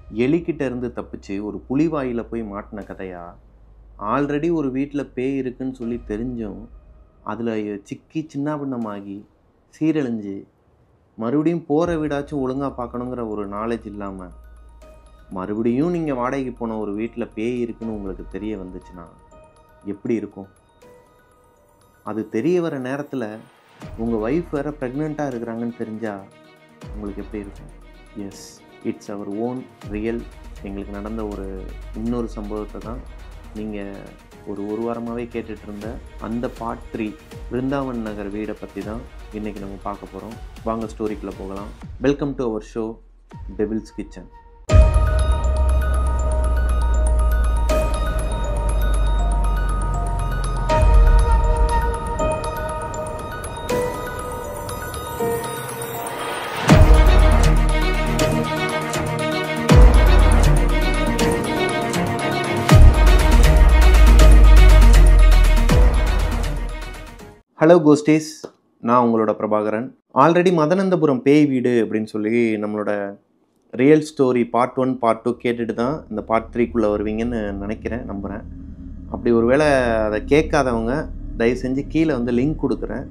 எலிக்கிட்ட இருந்து தப்பிச்சு ஒரு புலி வாயில போய் மாட்டின கதையா ஆல்ரெடி ஒரு வீட்டில் பேய் இருக்குன்னு சொல்லி தெரிஞ்சும் அதில் சிக்கி சின்னாபின்னமாகி சீரழிஞ்சு மறுபடியும் போகிற வீடாச்சும் ஒழுங்காக பார்க்கணுங்கிற ஒரு நாலேஜ் இல்லாமல் மறுபடியும் நீங்கள் வாடகைக்கு போன ஒரு வீட்டில் பேய் இருக்குன்னு உங்களுக்கு தெரிய வந்துச்சுன்னா எப்படி இருக்கும் அது தெரிய வர நேரத்தில் உங்கள் ஒய்ஃப் வேறு ப்ரெக்னெண்ட்டாக இருக்கிறாங்கன்னு தெரிஞ்சால் உங்களுக்கு எப்படி இருக்கும் yes it's our own real எங்களுக்கு நடந்த ஒரு இன்னொரு சம்பவத்தை தான் நீங்கள் ஒரு ஒரு வாரமாகவே கேட்டுட்டு இருந்த அந்த பார்ட் த்ரீ பிருந்தாவன் நகர் வீடை பற்றி தான் இன்றைக்கி நம்ம பார்க்க போகிறோம் வாங்க ஸ்டோரிக்குள்ளே போகலாம் வெல்கம் டு அவர் ஷோ டெபிள்ஸ் கிச்சன் ஹலோ கோஸ்டேஸ் நான் உங்களோட பிரபாகரன் ஆல்ரெடி மதனந்தபுரம் பேய் வீடு அப்படின்னு சொல்லி நம்மளோட real story part one part two கேட்டுட்டு தான் இந்த பார்ட் த்ரீக்குள்ளே வருவீங்கன்னு நினைக்கிறேன் நம்புகிறேன் அப்படி ஒருவேளை அதை கேட்காதவங்க தயவு செஞ்சு கீழே வந்து லிங்க் கொடுக்குறேன்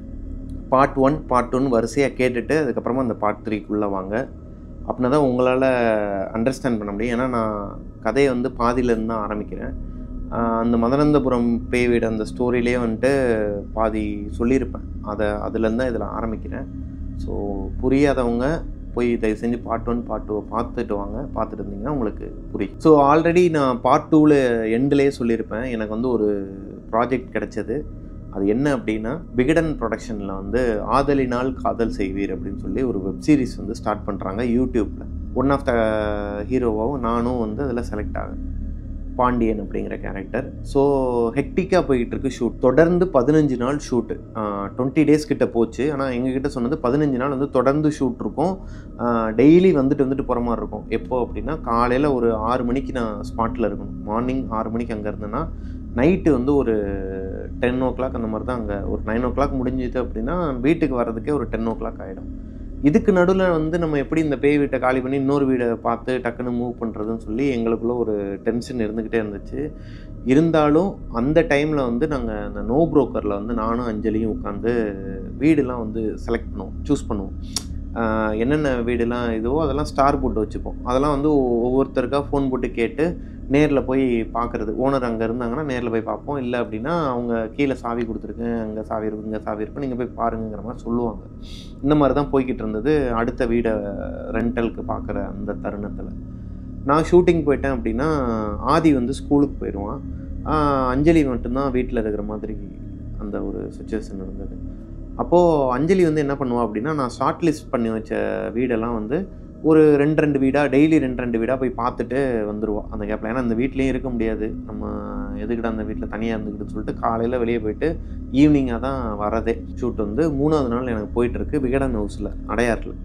பார்ட் ஒன் பார்ட் ஒன் வரிசையாக கேட்டுட்டு அதுக்கப்புறமா அந்த பார்ட் த்ரீக்குள்ளே வாங்க அப்படின்னா தான் உங்களால் அண்டர்ஸ்டாண்ட் பண்ண முடியும் ஏன்னா நான் கதையை வந்து பாதியிலேருந்து தான் ஆரம்பிக்கிறேன் ஆஹ் அந்த மதனந்தபுரம் பேய் வீடு அந்த ஸ்டோரியிலே வந்துட்டு பாதி சொல்லியிருப்பேன் அதை அதுலேருந்து தான் இதில் ஆரம்பிக்கிறேன் ஸோ புரியாதவங்க போய் தயவு செஞ்சு பார்ட் ஒன் பார்ட் டூவை பார்த்துட்டு வாங்க பார்த்துட்டு இருந்தீங்கன்னா உங்களுக்கு புரியும் ஸோ ஆல்ரெடி நான் பார்ட் டூவில் எண்ட்லேயே சொல்லியிருப்பேன் எனக்கு வந்து ஒரு ப்ராஜெக்ட் கிடைச்சது அது என்ன அப்படின்னா விகடன் ப்ரொடக்ஷனில் வந்து ஆதலினால் காதல் செய்வீர் அப்படின்னு சொல்லி ஒரு வெப் சீரிஸ் வந்து ஸ்டார்ட் பண்ணுறாங்க யூடியூப்பில் ஒன் ஆஃப் த ஹீரோவாகவும் நானும் வந்து அதில் செலக்ட் ஆகேன் பாண்டியன் அப்படிங்கிற கேரக்டர் ஸோ ஹெக்டிக்காக போயிட்டு இருக்கு ஷூட் தொடர்ந்து பதினஞ்சு நாள் ஷூட்டு டுவெண்ட்டி டேஸ் கிட்ட போச்சு ஆனால் எங்ககிட்ட சொன்னது பதினஞ்சு நாள் வந்து தொடர்ந்து ஷூட் இருக்கும் டெய்லி வந்துட்டு வந்துட்டு போகிற மாதிரி இருக்கும் எப்போ அப்படின்னா காலையில் ஒரு ஆறு மணிக்கு நான் ஸ்பாட்டில் இருக்கணும் மார்னிங் ஆறு மணிக்கு அங்கே இருந்தேன்னா நைட்டு வந்து ஒரு டென் ஓ கிளாக் அந்த மாதிரி தான் அங்கே ஒரு நைன் ஓ கிளாக் முடிஞ்சுது அப்படின்னா வீட்டுக்கு வர்றதுக்கே ஒரு டென் ஓ கிளாக் ஆகிடும் இதுக்கு நடுவில் வந்து நம்ம எப்படி இந்த பேய் வீட்டை காலி பண்ணி இன்னொரு வீடை பார்த்து டக்குன்னு மூவ் பண்ணுறதுன்னு சொல்லி எங்களுக்குள்ள ஒரு டென்ஷன் இருந்துக்கிட்டே இருந்துச்சு இருந்தாலும் அந்த டைமில் வந்து நாங்கள் அந்த நோ புரோக்கரில் வந்து நானும் அஞ்சலியும் உட்காந்து வீடுலாம் வந்து செலக்ட் பண்ணுவோம் சூஸ் பண்ணுவோம் ஆஹ் என்னென்ன வீடுலாம் இதுவோ அதெல்லாம் ஸ்டார் போட்டு வச்சுப்போம் அதெல்லாம் வந்து ஒ- ஒவ்வொருத்தருக்கா ஃபோன் போட்டு கேட்டு நேரில் போய் பார்க்குறது ஓனர் அங்கே இருந்தாங்கன்னா நேரில் போய் பார்ப்போம் இல்லை அப்படின்னா அவங்க கீழே சாவி கொடுத்துருக்கேன் அங்கே சாவி இருக்கு இங்கே சாவி இருக்கும் நீங்கள் போய் பாருங்கிற மாதிரி சொல்லுவாங்க இந்த மாதிரி தான் போய்கிட்டு இருந்தது அடுத்த வீடை ரெண்டலுக்கு பார்க்குற அந்த தருணத்தில் நான் ஷூட்டிங் போயிட்டேன் அப்படின்னா ஆதி வந்து ஸ்கூலுக்கு போயிடுவான் ஆஹ் அஞ்சலி மட்டும்தான் வீட்டில் இருக்கிற மாதிரி அந்த ஒரு சுச்சுவேஷன் இருந்தது அப்போது அஞ்சலி வந்து என்ன பண்ணுவா அப்படின்னா நான் ஷார்ட் லிஸ்ட் பண்ணி வச்ச வீடெல்லாம் வந்து ஒரு ரெண்டு ரெண்டு வீடாக டெய்லி ரெண்டு ரெண்டு வீடாக போய் பார்த்துட்டு வந்துடுவா அந்த கேப்பில் ஏன்னா அந்த வீட்லேயும் இருக்க முடியாது நம்ம எதுக்கிட்ட அந்த வீட்டில் தனியாக இருந்துக்கிட்டு சொல்லிட்டு காலையில் வெளியே போயிட்டு ஈவினிங்காக தான் வரதே ஷூட் வந்து மூணாவது நாள் எனக்கு போயிட்டுருக்கு விகடன் ஹவுஸில் அடையாறில்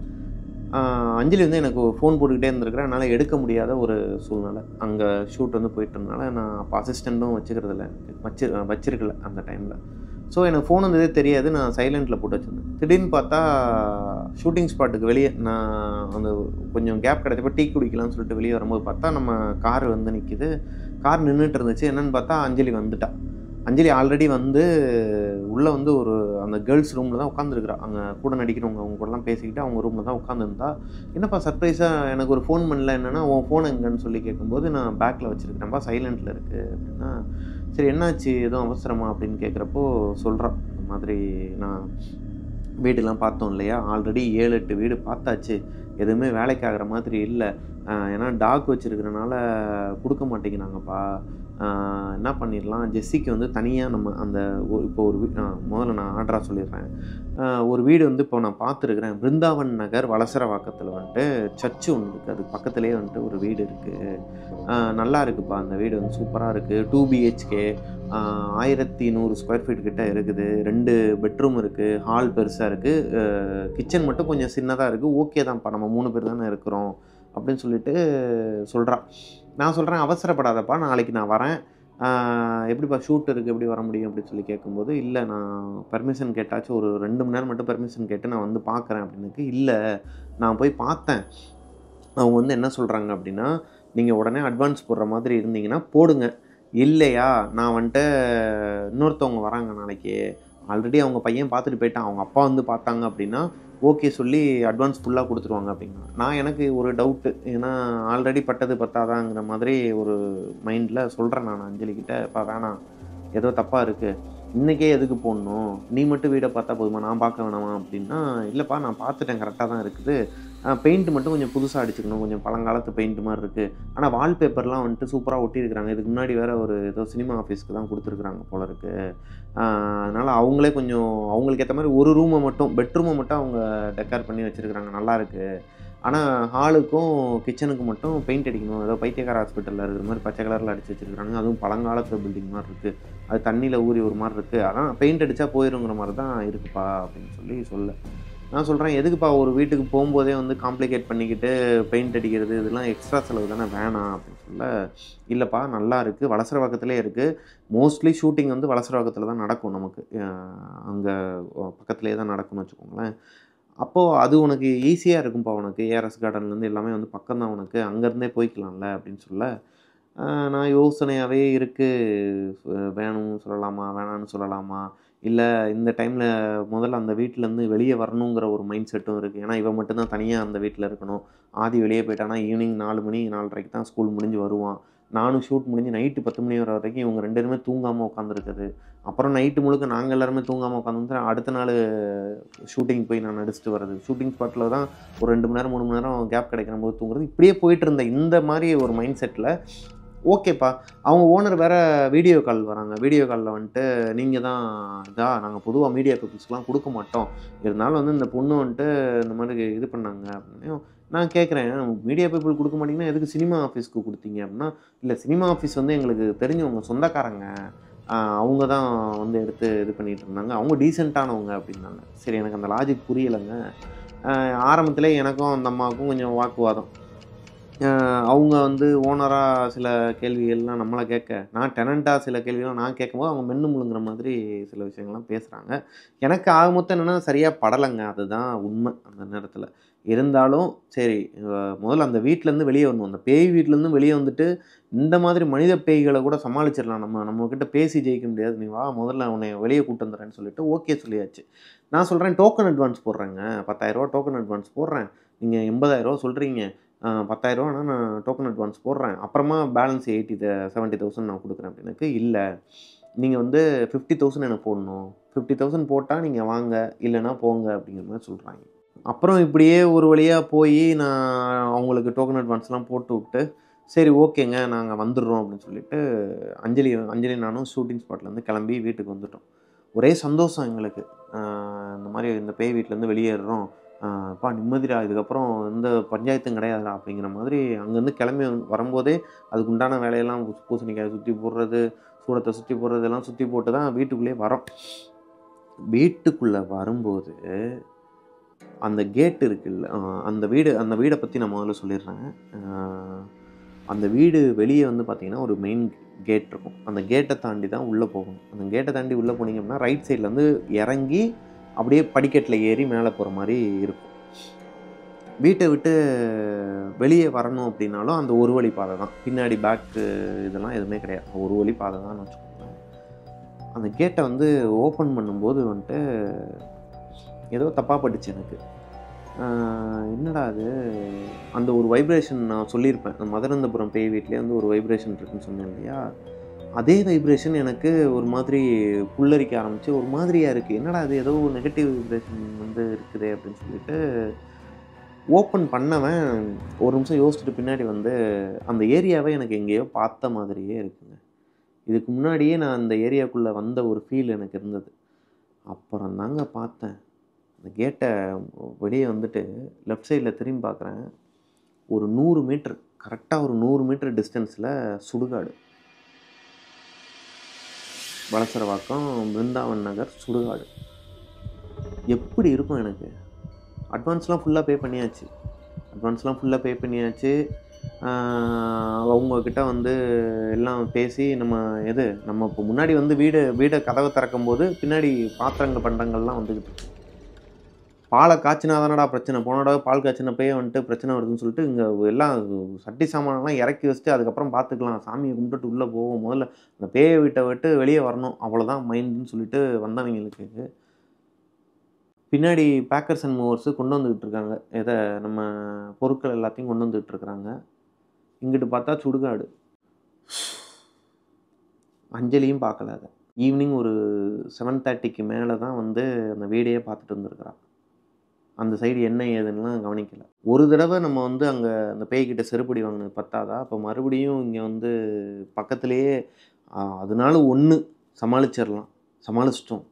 ஆஹ் அஞ்சலி வந்து எனக்கு ஃபோன் போட்டுக்கிட்டே இருந்திருக்கிறேன் என்னால் எடுக்க முடியாத ஒரு சூழ்நிலை அங்கே ஷூட் வந்து போயிட்டு இருந்தனால நான் அப்போ அசிஸ்டண்ட்டும் வச்சுக்கிறதில்ல எனக்கு வச்சு வச்சிருக்கல அந்த டைமில் ஸோ எனக்கு ஃபோன் வந்ததே தெரியாது நான் சைலண்ட்டில் போட்டு வச்சிருந்தேன் திடீர்னு பார்த்தா ஷூட்டிங் ஸ்பாட்டுக்கு வெளியே நான் அந்த கொஞ்சம் கேப் கிடைச்சப்ப டீ குடிக்கலாம்னு சொல்லிட்டு வெளியே வரும்போது பார்த்தா நம்ம கார் வந்து நிற்கிது கார் நின்றுட்டு இருந்துச்சு என்னன்னு பார்த்தா அஞ்சலி வந்துட்டா அஞ்சலி ஆல்ரெடி வந்து உள்ளே வந்து ஒரு அந்த கேர்ள்ஸ் ரூமில் தான் உட்காந்துருக்குறா அங்கே கூட நடிக்கிறவங்க அவங்க கூடலாம் பேசிக்கிட்டு அவங்க ரூமில் தான் உட்காந்துருந்தா என்னப்பா சர்ப்ரைஸாக எனக்கு ஒரு ஃபோன் பண்ணல என்னன்னா உன் ஃபோன் எங்கன்னு சொல்லி கேட்கும்போது நான் பேக்கில் வச்சுருக்கிறேன்ப்பா சைலண்ட்டில் இருக்குது அப்படின்னா சரி என்னாச்சு எதுவும் அவசரமா அப்படின்னு கேட்குறப்போ சொல்கிறான் இந்த மாதிரி நான் வீடெல்லாம் பார்த்தோம் இல்லையா ஆல்ரெடி ஏழு எட்டு வீடு பார்த்தாச்சு எதுவுமே வேலைக்கு ஆகிற மாதிரி இல்லை ஏன்னா டாக் வச்சுருக்கிறனால கொடுக்க மாட்டேங்கிறாங்கப்பா ஆஹ் என்ன பண்ணிடலாம் ஜெஸ்ஸிக்கு வந்து தனியாக நம்ம அந்த ஒரு- இப்போ ஒரு வீ- ஆஹ் முதல்ல நான் ஆர்டராக சொல்லிடுறேன் ஆஹ் ஒரு வீடு வந்து இப்போ நான் பார்த்துருக்குறேன் பிருந்தாவன் நகர் வலசரவாக்கத்தில் வந்துட்டு சர்ச்சு ஒன்று இருக்குது அது பக்கத்துலேயே வந்துட்டு ஒரு வீடு இருக்குது நல்லா இருக்குப்பா அந்த வீடு வந்து சூப்பராக இருக்குது டூ பிஹெச்கே ஆயிரத்தி நூறு ஸ்கொயர் ஃபீட் கிட்ட இருக்குது ரெண்டு பெட்ரூம் இருக்குது ஹால் பெருசாக இருக்குது கிச்சன் மட்டும் கொஞ்சம் சின்னதாக இருக்குது ஓகே தான்ப்பா நம்ம மூணு பேர் தானே இருக்கிறோம் அப்படின்னு சொல்லிட்டு சொல்கிறா நான் சொல்கிறேன் அவசரப்படாதப்பா நாளைக்கு நான் வரேன் ஆஹ் எப்படிப்பா ஷூட் இருக்குது எப்படி வர முடியும் அப்படின்னு சொல்லி கேட்கும்போது இல்லை நான் பர்மிஷன் கேட்டாச்சும் ஒரு ரெண்டு மணி நேரம் மட்டும் பர்மிஷன் கேட்டு நான் வந்து பார்க்குறேன் அப்படின்னுக்கு இல்லை நான் போய் பார்த்தேன் அவங்க வந்து என்ன சொல்கிறாங்க அப்படின்னா நீங்கள் உடனே அட்வான்ஸ் போடுற மாதிரி இருந்தீங்கன்னா போடுங்க இல்லையா நான் வந்துட்டு இன்னொருத்தவங்க வராங்க நாளைக்கு ஆல்ரெடி அவங்க பையன் பார்த்துட்டு போயிட்டான் அவங்க அப்பா வந்து பார்த்தாங்க அப்படின்னா ஓகே சொல்லி அட்வான்ஸ் ஃபுல்லாக கொடுத்துருவாங்க அப்படின்னா நான் எனக்கு ஒரு டவுட்டு ஏன்னா ஆல்ரெடி பட்டது பத்தாதாங்கிற மாதிரி ஒரு மைண்டில் சொல்கிறேன் நான் அஞ்சலிக்கிட்ட இப்போ வேணாம் ஏதோ தப்பாக இருக்குது இன்றைக்கே எதுக்கு போடணும் நீ மட்டும் வீடை பார்த்தா போதுமா நான் பார்க்க வேணாமா அப்படின்னா இல்லைப்பா நான் பார்த்துட்டேன் கரெக்டாக தான் இருக்குது பெயிண்ட் மட்டும் கொஞ்சம் புதுசாக அடிச்சுக்கணும் கொஞ்சம் பழங்காலத்து பெயிண்ட் மாதிரி இருக்குது ஆனால் வால்பேப்பர்லாம் வந்துட்டு சூப்பராக ஒட்டியிருக்கிறாங்க இதுக்கு முன்னாடி வேறு ஒரு ஏதோ சினிமா ஆஃபீஸ்க்கு தான் கொடுத்துருக்குறாங்க போல இருக்குது அதனால் அவங்களே கொஞ்சம் அவங்களுக்கு ஏற்ற மாதிரி ஒரு ரூமை மட்டும் பெட்ரூமை மட்டும் அவங்க டெக்கார் பண்ணி வச்சுருக்குறாங்க நல்லா இருக்கு ஆனால் ஹாலுக்கும் கிச்சனுக்கு மட்டும் பெயிண்ட் அடிக்கணும் ஏதோ பைத்தியக்கார ஹாஸ்பிட்டலில் இருக்கிற மாதிரி பச்சை கலரில் அடிச்சு வச்சுருக்காங்க அதுவும் பழங்காலத்து பில்டிங் மாதிரி இருக்குது அது தண்ணியில் ஊறி ஒரு மாதிரி இருக்குது அதான் பெயிண்ட் அடித்தா போயிருங்கிற மாதிரி தான் இருக்குப்பா அப்படின்னு சொல்லி சொல்ல நான் சொல்கிறேன் எதுக்குப்பா ஒரு வீட்டுக்கு போகும்போதே வந்து காம்ப்ளிகேட் பண்ணிக்கிட்டு பெயிண்ட் அடிக்கிறது இதெல்லாம் எக்ஸ்ட்ரா செலவு தானே வேணாம் அப்படின்னு சொல்ல இல்லைப்பா நல்லா இருக்குது வளசரவாக்கத்திலே இருக்குது மோஸ்ட்லி ஷூட்டிங் வந்து வளசரவாக்கத்தில் தான் நடக்கும் நமக்கு அங்கே பக்கத்துலேயே தான் நடக்கும்னு வச்சுக்கோங்களேன் அப்போது அது உனக்கு ஈஸியாக இருக்கும்ப்பா உனக்கு ஏஆர்எஸ் கார்டன்லேருந்து எல்லாமே வந்து பக்கம் தான் உனக்கு அங்கேருந்தே போய்க்கலாம்ல அப்படின்னு சொல்ல நான் யோசனையாகவே இருக்குது வேணும் சொல்லலாமா வேணான்னு சொல்லலாமா இல்லை இந்த டைமில் முதல்ல அந்த வீட்டிலேருந்து வெளியே வரணுங்கிற ஒரு மைண்ட் செட்டும் இருக்குது ஏன்னா இவன் மட்டும்தான் தனியாக அந்த வீட்டில் இருக்கணும் ஆதி வெளியே போயிட்டானா ஈவினிங் நாலு மணி நாலரைக்கு தான் ஸ்கூல் முடிஞ்சு வருவான் நானும் ஷூட் முடிஞ்சு நைட்டு பத்து மணி வர வரைக்கும் இவங்க ரெண்டு பேருமே தூங்காமல் உட்காந்துருக்குது அப்புறம் நைட்டு முழுக்க நாங்கள் எல்லாருமே தூங்காமல் உட்காந்து அடுத்த நாள் ஷூட்டிங் போய் நான் நடிச்சிட்டு வர்றது ஷூட்டிங் ஸ்பாட்டில் தான் ஒரு ரெண்டு மணி நேரம் மூணு மணி நேரம் கேப் கிடைக்கிற போது தூங்குறது இப்படியே போயிட்டு இருந்த இந்த மாதிரி ஒரு மைண்ட் செட்டில் ஓகேப்பா அவங்க ஓனர் வேறு வீடியோ கால் வராங்க வீடியோ காலில் வந்துட்டு நீங்கள் தான் இதா நாங்கள் பொதுவாக மீடியா பீப்புள்ஸ்க்குலாம் கொடுக்க மாட்டோம் இருந்தாலும் வந்து இந்த பொண்ணு வந்துட்டு இந்த மாதிரி இது பண்ணாங்க அப்படின்னு நான் கேட்குறேன் மீடியா பீப்புள் கொடுக்க மாட்டிங்கன்னா எதுக்கு சினிமா ஆஃபீஸ்க்கு கொடுத்தீங்க அப்படின்னா இல்லை சினிமா ஆஃபீஸ் வந்து எங்களுக்கு தெரிஞ்சவங்க சொந்தக்காரங்க அவங்க தான் வந்து எடுத்து இது பண்ணிகிட்டு இருந்தாங்க அவங்க டீசெண்டானவங்க அப்படின்னாங்க சரி எனக்கு அந்த லாஜிக் புரியலைங்க ஆரம்பத்தில் எனக்கும் அந்த அம்மாவுக்கும் கொஞ்சம் வாக்குவாதம் அவங்க வந்து ஓனராக சில கேள்விகள்லாம் நம்மளை கேட்க நான் டெனண்ட்டாக சில கேள்விகள்லாம் நான் கேட்கும்போது அவங்க மென்னு முழுங்குற மாதிரி சில விஷயங்கள்லாம் பேசுகிறாங்க எனக்கு ஆக மொத்தம் என்னென்னா சரியாக படலைங்க அதுதான் உண்மை அந்த நேரத்தில் இருந்தாலும் சரி முதல்ல அந்த வீட்டிலேருந்து வெளியே வரணும் அந்த பேய் வீட்டிலேருந்து வெளியே வந்துட்டு இந்த மாதிரி மனித பேய்களை கூட சமாளிச்சிடலாம் நம்ம நம்மக்கிட்ட பேசி ஜெயிக்க முடியாது நீ வா முதல்ல உன்னை வெளியே கூட்டு வந்துடுறேன்னு சொல்லிட்டு ஓகே சொல்லியாச்சு நான் சொல்கிறேன் டோக்கன் அட்வான்ஸ் போடுறேங்க பத்தாயிரரூவா டோக்கன் அட்வான்ஸ் போடுறேன் நீங்கள் எண்பதாயிரரூவா சொல்கிறீங்க பத்தாயிரரூவா நான் டோக்கன் அட்வான்ஸ் போடுறேன் அப்புறமா பேலன்ஸ் எயிட்டி செவன்ட்டி தௌசண்ட் நான் கொடுக்குறேன் அப்படின்னாக்கு இல்லை நீங்கள் வந்து ஃபிஃப்டி தௌசண்ட் எனக்கு போடணும் ஃபிஃப்டி தௌசண்ட் போட்டால் நீங்கள் வாங்க இல்லைனா போங்க அப்படிங்கிற மாதிரி சொல்கிறாங்க அப்புறம் இப்படியே ஒரு வழியாக போய் நான் அவங்களுக்கு டோக்கன் அட்வான்ஸ்லாம் போட்டு விட்டு சரி ஓகேங்க நாங்கள் வந்துடுறோம் அப்படின்னு சொல்லிட்டு அஞ்சலி அஞ்சலி நானும் ஷூட்டிங் ஸ்பாட்லேருந்து கிளம்பி வீட்டுக்கு வந்துட்டோம் ஒரே சந்தோஷம் எங்களுக்கு இந்த மாதிரி இந்த பேய் வீட்டிலேருந்து வெளியேறுறோம் அப்பா நிம்மதிடா இதுக்கப்புறம் எந்த பஞ்சாயத்தும் கிடையாதுடா அப்படிங்கிற மாதிரி அங்கேருந்து கிளம்பி வரும்போதே அதுக்கு உண்டான வேலையெல்லாம் பூசணிக்காய் சுற்றி போடுறது சூடத்தை சுற்றி போடுறது எல்லாம் சுற்றி போட்டு தான் வீட்டுக்குள்ளேயே வரோம் வீட்டுக்குள்ளே வரும்போது அந்த கேட் இருக்குல்ல அந்த வீடு அந்த வீடை பற்றி நான் முதல்ல சொல்லிடுறேன் அந்த வீடு வெளியே வந்து பார்த்திங்கன்னா ஒரு மெயின் கேட் இருக்கும் அந்த கேட்டை தாண்டி தான் உள்ளே போகணும் அந்த கேட்டை தாண்டி உள்ளே போனீங்க அப்படின்னா ரைட் சைட்லேருந்து இறங்கி அப்படியே படிக்கட்டில் ஏறி மேலே போகிற மாதிரி இருக்கும் வீட்டை விட்டு வெளியே வரணும் அப்படின்னாலும் அந்த ஒரு வழி பாதை தான் பின்னாடி பேக்கு இதெல்லாம் எதுவுமே கிடையாது ஒரு வழி பாதை தான் வச்சுக்கோங்களேன் அந்த கேட்டை வந்து ஓப்பன் பண்ணும்போது வந்துட்டு ஏதோ தப்பாக பட்டுச்சு எனக்கு என்னடா அது அந்த ஒரு வைப்ரேஷன் நான் சொல்லியிருப்பேன் அந்த மதுரந்தபுரம் பேய் வீட்லேயே வந்து ஒரு வைப்ரேஷன் இருக்குன்னு சொன்னேன் இல்லையா அதே வைப்ரேஷன் எனக்கு ஒரு மாதிரி புல்லரிக்க ஆரம்பித்து ஒரு மாதிரியாக இருக்குது என்னடா அது ஏதோ நெகட்டிவ் வைப்ரேஷன் வந்து இருக்குது அப்படின்னு சொல்லிட்டு ஓப்பன் பண்ணவன் ஒரு நிமிஷம் யோசிச்சுட்டு பின்னாடி வந்து அந்த ஏரியாவை எனக்கு எங்கேயோ பார்த்த மாதிரியே இருக்குங்க இதுக்கு முன்னாடியே நான் அந்த ஏரியாவுக்குள்ளே வந்த ஒரு ஃபீல் எனக்கு இருந்தது அப்புறம் தாங்க பார்த்தேன் அந்த கேட்டை வெளியே வந்துட்டு லெஃப்ட் சைடில் திரும்பி பார்க்குறேன் ஒரு நூறு மீட்ரு கரெக்டாக ஒரு நூறு மீட்டர் டிஸ்டன்ஸில் சுடுகாடு வளசரவாக்கம் பிருந்தாவன் நகர் சுடுகாடு எப்படி இருக்கும் எனக்கு அட்வான்ஸ்லாம் ஃபுல்லாக பே பண்ணியாச்சு அட்வான்ஸ்லாம் ஃபுல்லாக பே பண்ணியாச்சு அவங்கக்கிட்ட வந்து எல்லாம் பேசி நம்ம எது நம்ம இப்போ முன்னாடி வந்து வீடு வீடை கதவை திறக்கும் போது பின்னாடி பாத்திரங்கள் பண்டங்கள்லாம் வந்துக்கிட்டு இருக்கு பாலை காய்ச்சினா தானடா பிரச்சனை போனோட பால் காய்ச்சினப்பயே வந்துட்டு பிரச்சனை வருதுன்னு சொல்லிட்டு இங்கே எல்லாம் சட்டி சாமானெல்லாம் இறக்கி வச்சுட்டு அதுக்கப்புறம் பார்த்துக்கலாம் சாமியை கும்பிட்டுட்டு உள்ளே போவோம் முதல்ல அந்த பேயை வீட்டை விட்டு வெளியே வரணும் அவ்வளோதான் மைண்டுன்னு சொல்லிட்டு வந்தவங்களுக்கு பின்னாடி பேக்கர்ஸ் அண்ட் மூவர்ஸு கொண்டு வந்துக்கிட்டு இருக்காங்க எதை நம்ம பொருட்கள் எல்லாத்தையும் கொண்டு வந்துக்கிட்டு இருக்கிறாங்க இங்கிட்டு பார்த்தா சுடுகாடு அஞ்சலியும் பார்க்கல அதை ஈவினிங் ஒரு செவன் தேர்ட்டிக்கு மேலே தான் வந்து அந்த வீடையே பார்த்துட்டு வந்திருக்கிறா அந்த சைடு என்ன ஏதுன்னுலாம் கவனிக்கல ஒரு தடவை நம்ம வந்து அங்கே அந்த பேய்கிட்ட செருப்படி வாங்கினது பத்தாதா அப்போ மறுபடியும் இங்கே வந்து பக்கத்துலேயே ஆ, அதனால ஒன்று சமாளிச்சிடலாம் சமாளிச்சிட்டோம்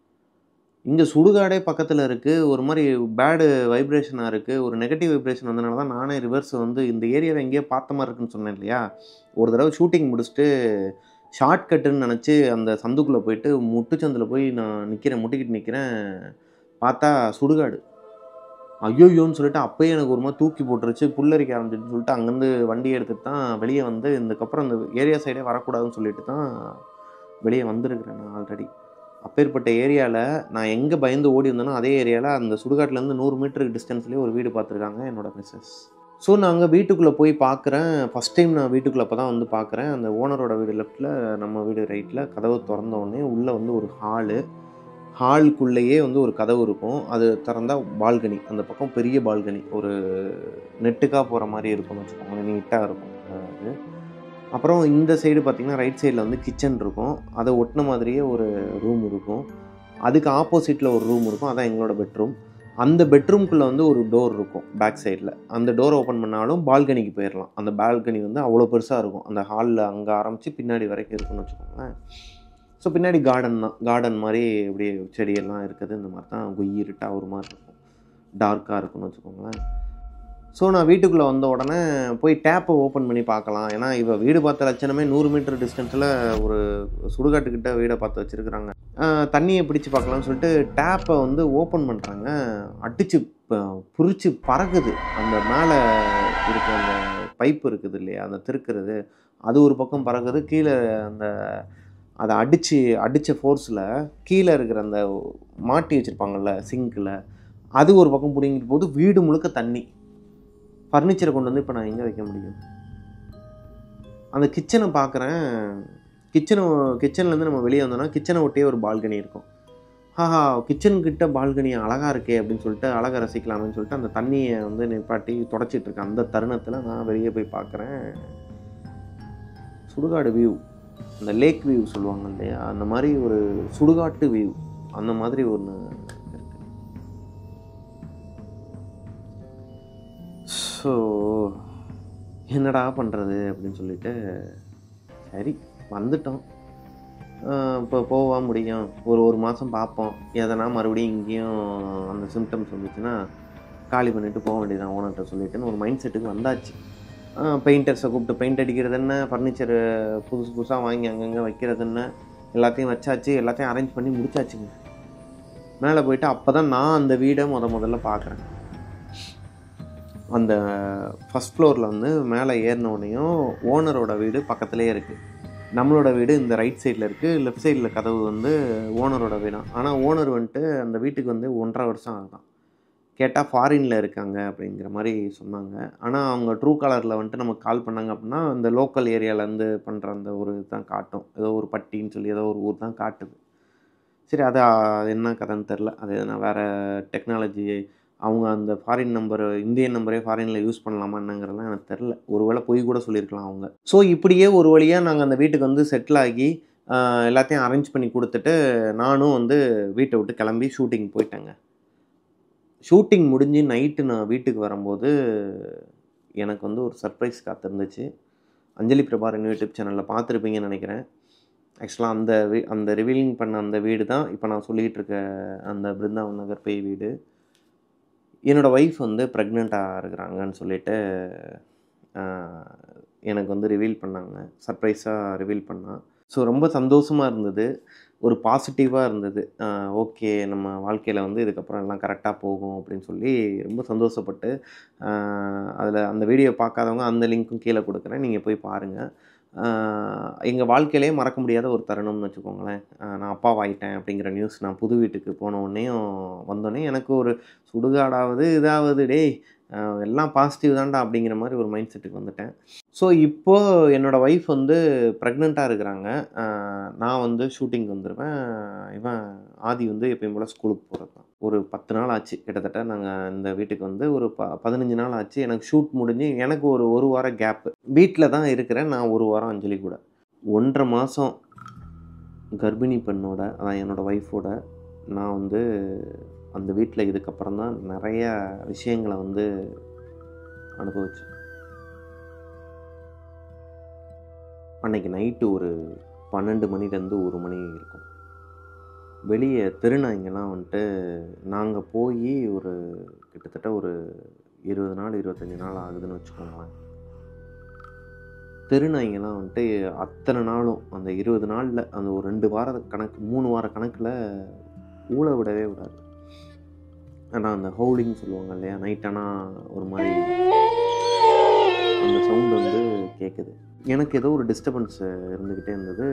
இங்கே சுடுகாடே பக்கத்தில் இருக்குது ஒரு மாதிரி பேடு வைப்ரேஷனாக இருக்குது ஒரு நெகட்டிவ் வைப்ரேஷன் வந்தனால தான் நானே ரிவர்ஸ் வந்து இந்த ஏரியாவை எங்கேயோ பார்த்த மாதிரி இருக்குன்னு சொன்னேன் இல்லையா ஒரு தடவை ஷூட்டிங் முடிச்சுட்டு ஷார்ட் கட்டுன்னு நினச்சி அந்த சந்துக்குள்ளே போயிட்டு முட்டுச்சந்தில் போய் நான் நிற்கிறேன் முட்டிக்கிட்டு நிற்கிறேன் பார்த்தா சுடுகாடு ஐயோயோன்னு சொல்லிட்டு அப்பயே எனக்கு ஒரு மாதிரி தூக்கி போட்டுருச்சு புல்லரிக்க ஆரம்பிச்சிட்டுன்னு சொல்லிட்டு அங்கேருந்து வண்டி எடுத்துட்டு தான் வெளியே வந்து இதுக்கப்புறம் இந்த ஏரியா சைடே வரக்கூடாதுன்னு சொல்லிட்டு தான் வெளியே வந்திருக்கிறேன் நான் ஆல்ரெடி அப்பேற்பட்ட ஏரியாவில் நான் எங்கே பயந்து ஓடி வந்தேனோ அதே ஏரியாவில் அந்த சுடுகாட்டிலேருந்து நூறு மீட்டருக்கு டிஸ்டன்ஸ்லேயே ஒரு வீடு பார்த்துருக்காங்க என்னோட மிஸ்ஸஸ் ஸோ நாங்கள் வீட்டுக்குள்ளே போய் பார்க்குறேன் ஃபஸ்ட் டைம் நான் வீட்டுக்குள்ளே அப்போ தான் வந்து பார்க்குறேன் அந்த ஓனரோட வீடு லெஃப்ட்டில் நம்ம வீடு ரைட்டில் கதவு திறந்த உடனே உள்ளே வந்து ஒரு ஹாலு ஹாலுக்குள்ளேயே வந்து ஒரு கதவு இருக்கும் அது திறந்தால் பால்கனி அந்த பக்கம் பெரிய பால்கனி ஒரு நெட்டுக்காக போகிற மாதிரி இருக்கும்னு வச்சுக்கோங்களேன் நீட்டாக இருக்கும் அது அப்புறம் இந்த சைடு பார்த்தீங்கன்னா ரைட் சைடில் வந்து கிச்சன் இருக்கும் அதை ஒட்டின மாதிரியே ஒரு ரூம் இருக்கும் அதுக்கு ஆப்போசிட்டில் ஒரு ரூம் இருக்கும் அதான் எங்களோட பெட்ரூம் அந்த பெட்ரூம்குள்ளே வந்து ஒரு டோர் இருக்கும் பேக் சைடில் அந்த டோர் ஓப்பன் பண்ணாலும் பால்கனிக்கு போயிடலாம் அந்த பால்கனி வந்து அவ்வளோ பெருசாக இருக்கும் அந்த ஹாலில் அங்கே ஆரம்பித்து பின்னாடி வரைக்கும் இருக்குன்னு வச்சுக்கோங்களேன் ஸோ பின்னாடி கார்டன் தான் கார்டன் மாதிரி அப்படியே செடியெல்லாம் இருக்குது இந்த மாதிரி தான் கொய் இருட்டாக ஒரு மாதிரி இருக்கும் டார்க்காக இருக்கும்னு வச்சுக்கோங்களேன் ஸோ நான் வீட்டுக்குள்ளே வந்த உடனே போய் டேப்பை ஓப்பன் பண்ணி பார்க்கலாம் ஏன்னா இவ வீடு பார்த்த லட்சணமே நூறு மீட்டர் டிஸ்டன்ஸில் ஒரு சுடுகாட்டுக்கிட்ட வீடை பார்த்து வச்சுருக்குறாங்க தண்ணியை பிடிச்சி பார்க்கலாம்னு சொல்லிட்டு டேப்பை வந்து ஓப்பன் பண்ணுறாங்க அடித்து புரிச்சு பறக்குது அந்த மேலே இருக்க அந்த பைப் இருக்குது இல்லையா அந்த திருக்கிறது அது ஒரு பக்கம் பறக்குது கீழே அந்த அதை அடித்து அடித்த ஃபோர்ஸில் கீழே இருக்கிற அந்த மாட்டி வச்சுருப்பாங்கல்ல சிங்கில் அது ஒரு பக்கம் பிடிங்கிட்டு போது வீடு முழுக்க தண்ணி ஃபர்னிச்சரை கொண்டு வந்து இப்போ நான் எங்கே வைக்க முடியும் அந்த கிச்சனை பார்க்குறேன் கிச்சனை கிச்சன்லேருந்து நம்ம வெளியே வந்தோம்னா கிச்சனை ஒட்டியே ஒரு பால்கனி இருக்கும் ஆஹா கிச்சன் கிட்ட பால்கனி அழகாக இருக்கே அப்படின்னு சொல்லிட்டு அழகாக ரசிக்கலாம்னு சொல்லிட்டு அந்த தண்ணியை வந்து நிப்பாட்டி தொடச்சிட்டு இருக்கேன் அந்த தருணத்தில் நான் வெளியே போய் பார்க்குறேன் சுடுகாடு வியூ அந்த லேக் வியூ சொல்லுவாங்க இல்லையா அந்த மாதிரி ஒரு சுடுகாட்டு வியூ அந்த மாதிரி ஒன்று இருக்கு ஸோ என்னடா பண்ணுறது அப்படின்னு சொல்லிட்டு சரி வந்துட்டோம் இப்போ போவா முடியும் ஒரு ஒரு மாதம் பார்ப்போம் எதனா மறுபடியும் இங்கேயும் அந்த சிம்டம்ஸ் வந்துச்சுன்னா காலி பண்ணிவிட்டு போக வேண்டியதான் ஓனர்கிட்ட சொல்லிட்டுன்னு ஒரு மைண்ட் செட்டுக்கு வந்தாச்சு பெயிண்டர்ஸை கூப்பிட்டு பெயிண்ட் அடிக்கிறது என்ன ஃபர்னிச்சரு புதுசு புதுசாக வாங்கி அங்கங்கே வைக்கிறது என்ன எல்லாத்தையும் வச்சாச்சு எல்லாத்தையும் அரேஞ்ச் பண்ணி முடிச்சாச்சுங்க மேலே போயிட்டு அப்போ தான் நான் அந்த வீடை முத முதல்ல பார்க்குறேன் அந்த ஃபஸ்ட் ஃப்ளோரில் வந்து மேலே ஏறினோடனையும் ஓனரோட வீடு பக்கத்துலேயே இருக்குது நம்மளோட வீடு இந்த ரைட் சைடில் இருக்குது லெஃப்ட் சைடில் கதவு வந்து ஓனரோட வீடு ஆனால் ஓனர் வந்துட்டு அந்த வீட்டுக்கு வந்து ஒன்றரை வருஷம் ஆகுதான் கேட்டால் ஃபாரினில் இருக்காங்க அப்படிங்கிற மாதிரி சொன்னாங்க ஆனால் அவங்க ட்ரூ காலரில் வந்துட்டு நமக்கு கால் பண்ணாங்க அப்படின்னா அந்த லோக்கல் ஏரியாவிலேருந்து பண்ணுற அந்த ஒரு இதுதான் காட்டும் ஏதோ ஒரு பட்டின்னு சொல்லி ஏதோ ஒரு ஊர் தான் காட்டுது சரி அது அது என்ன கதைன்னு தெரில அது எதனா வேறு டெக்னாலஜி அவங்க அந்த ஃபாரின் நம்பர் இந்தியன் நம்பரே ஃபாரினில் யூஸ் பண்ணலாமா என்னங்கிறதுலாம் எனக்கு தெரில ஒருவேளை பொய் கூட சொல்லியிருக்கலாம் அவங்க ஸோ இப்படியே ஒரு வழியாக நாங்கள் அந்த வீட்டுக்கு வந்து செட்டில் ஆகி ஆஹ், எல்லாத்தையும் அரேஞ்ச் பண்ணி கொடுத்துட்டு நானும் வந்து வீட்டை விட்டு கிளம்பி ஷூட்டிங் போயிட்டேங்க ஷூட்டிங் முடிஞ்சு நைட்டு நான் வீட்டுக்கு வரும்போது எனக்கு வந்து ஒரு சர்ப்ரைஸ் காத்திருந்துச்சு அஞ்சலி பிரபாரன் யூடியூப் சேனலில் பார்த்துருப்பீங்கன்னு நினைக்கிறேன் ஆக்சுவலாக அந்த வீ அந்த ரிவீலிங் பண்ண அந்த வீடு தான் இப்போ நான் சொல்லிகிட்டு இருக்க அந்த பிருந்தாவன் நகர் பேய் வீடு என்னோடய ஒய்ஃப் வந்து ப்ரெக்னெண்ட்டாக இருக்கிறாங்கன்னு சொல்லிட்டு ஆஹ், எனக்கு வந்து ரிவீல் பண்ணாங்க சர்ப்ரைஸாக ரிவீல் பண்ணா ஸோ ரொம்ப சந்தோஷமாக இருந்தது ஒரு பாசிட்டிவாக இருந்தது ஓகே நம்ம வாழ்க்கையில் வந்து இதுக்கப்புறம் எல்லாம் கரெக்டாக போகும் அப்படின்னு சொல்லி ரொம்ப சந்தோஷப்பட்டு அதில் அந்த வீடியோ பார்க்காதவங்க அந்த லிங்க்கும் கீழே கொடுக்குறேன் நீங்கள் போய் பாருங்கள் எங்கள் வாழ்க்கையிலே மறக்க முடியாத ஒரு தருணம்னு வச்சுக்கோங்களேன் ஆஹ் நான் அப்பாவாயிட்டேன் அப்படிங்கிற நியூஸ் நான் புது வீட்டுக்கு போன உடனேயும் வந்தோடனே எனக்கு ஒரு சுடுகாடாவது இதாவது டேய் ஆஹ் எல்லாம் பாசிட்டிவ் தான்டா அப்படிங்கிற மாதிரி ஒரு மைண்ட் செட்டுக்கு வந்துட்டேன் ஸோ இப்போது என்னோடய ஒய்ஃப் வந்து ப்ரெக்னெண்ட்டாக இருக்கிறாங்க ஆஹ் நான் வந்து ஷூட்டிங் வந்துடுவேன் இவன் ஆதி வந்து எப்பயும் போல் ஸ்கூலுக்கு போகிறது தான் ஒரு பத்து நாள் ஆச்சு கிட்டத்தட்ட நாங்கள் இந்த வீட்டுக்கு வந்து ஒரு ப பதினஞ்சு நாள் ஆச்சு எனக்கு ஷூட் முடிஞ்சு எனக்கு ஒரு ஒரு வாரம் கேப்பு வீட்டில் தான் இருக்கிறேன் நான் ஒரு வாரம் அஞ்சலி கூட ஒன்றரை மாதம் கர்ப்பிணி பெண்ணோட அதான் என்னோடய ஒய்ஃபோட நான் வந்து அந்த வீட்டில் இதுக்கப்புறம் தான் நிறைய விஷயங்களை வந்து அனுபவிச்சேன் அன்னைக்கு நைட்டு ஒரு பன்னெண்டு மணிலேருந்து ஒரு மணி இருக்கும் வெளியே திருநாய்ங்கெல்லாம் வந்துட்டு நாங்கள் போய் ஒரு கிட்டத்தட்ட ஒரு இருபது நாள் இருபத்தஞ்சி நாள் ஆகுதுன்னு வச்சுக்கோங்களேன் தெருநாய்ங்கெல்லாம் வந்துட்டு அத்தனை நாளும் அந்த இருபது நாளில் அந்த ஒரு ரெண்டு வார கணக்கு மூணு வார கணக்கில் ஊழ விடவே விடாது ஆனால் அந்த ஹவுலிங் சொல்லுவாங்க இல்லையா நைட் ஆனால் ஒரு மாதிரி அந்த சவுண்ட் வந்து கேட்குது எனக்கு ஏதோ ஒரு டிஸ்டர்பன்ஸ் இருந்துக்கிட்டே இருந்தது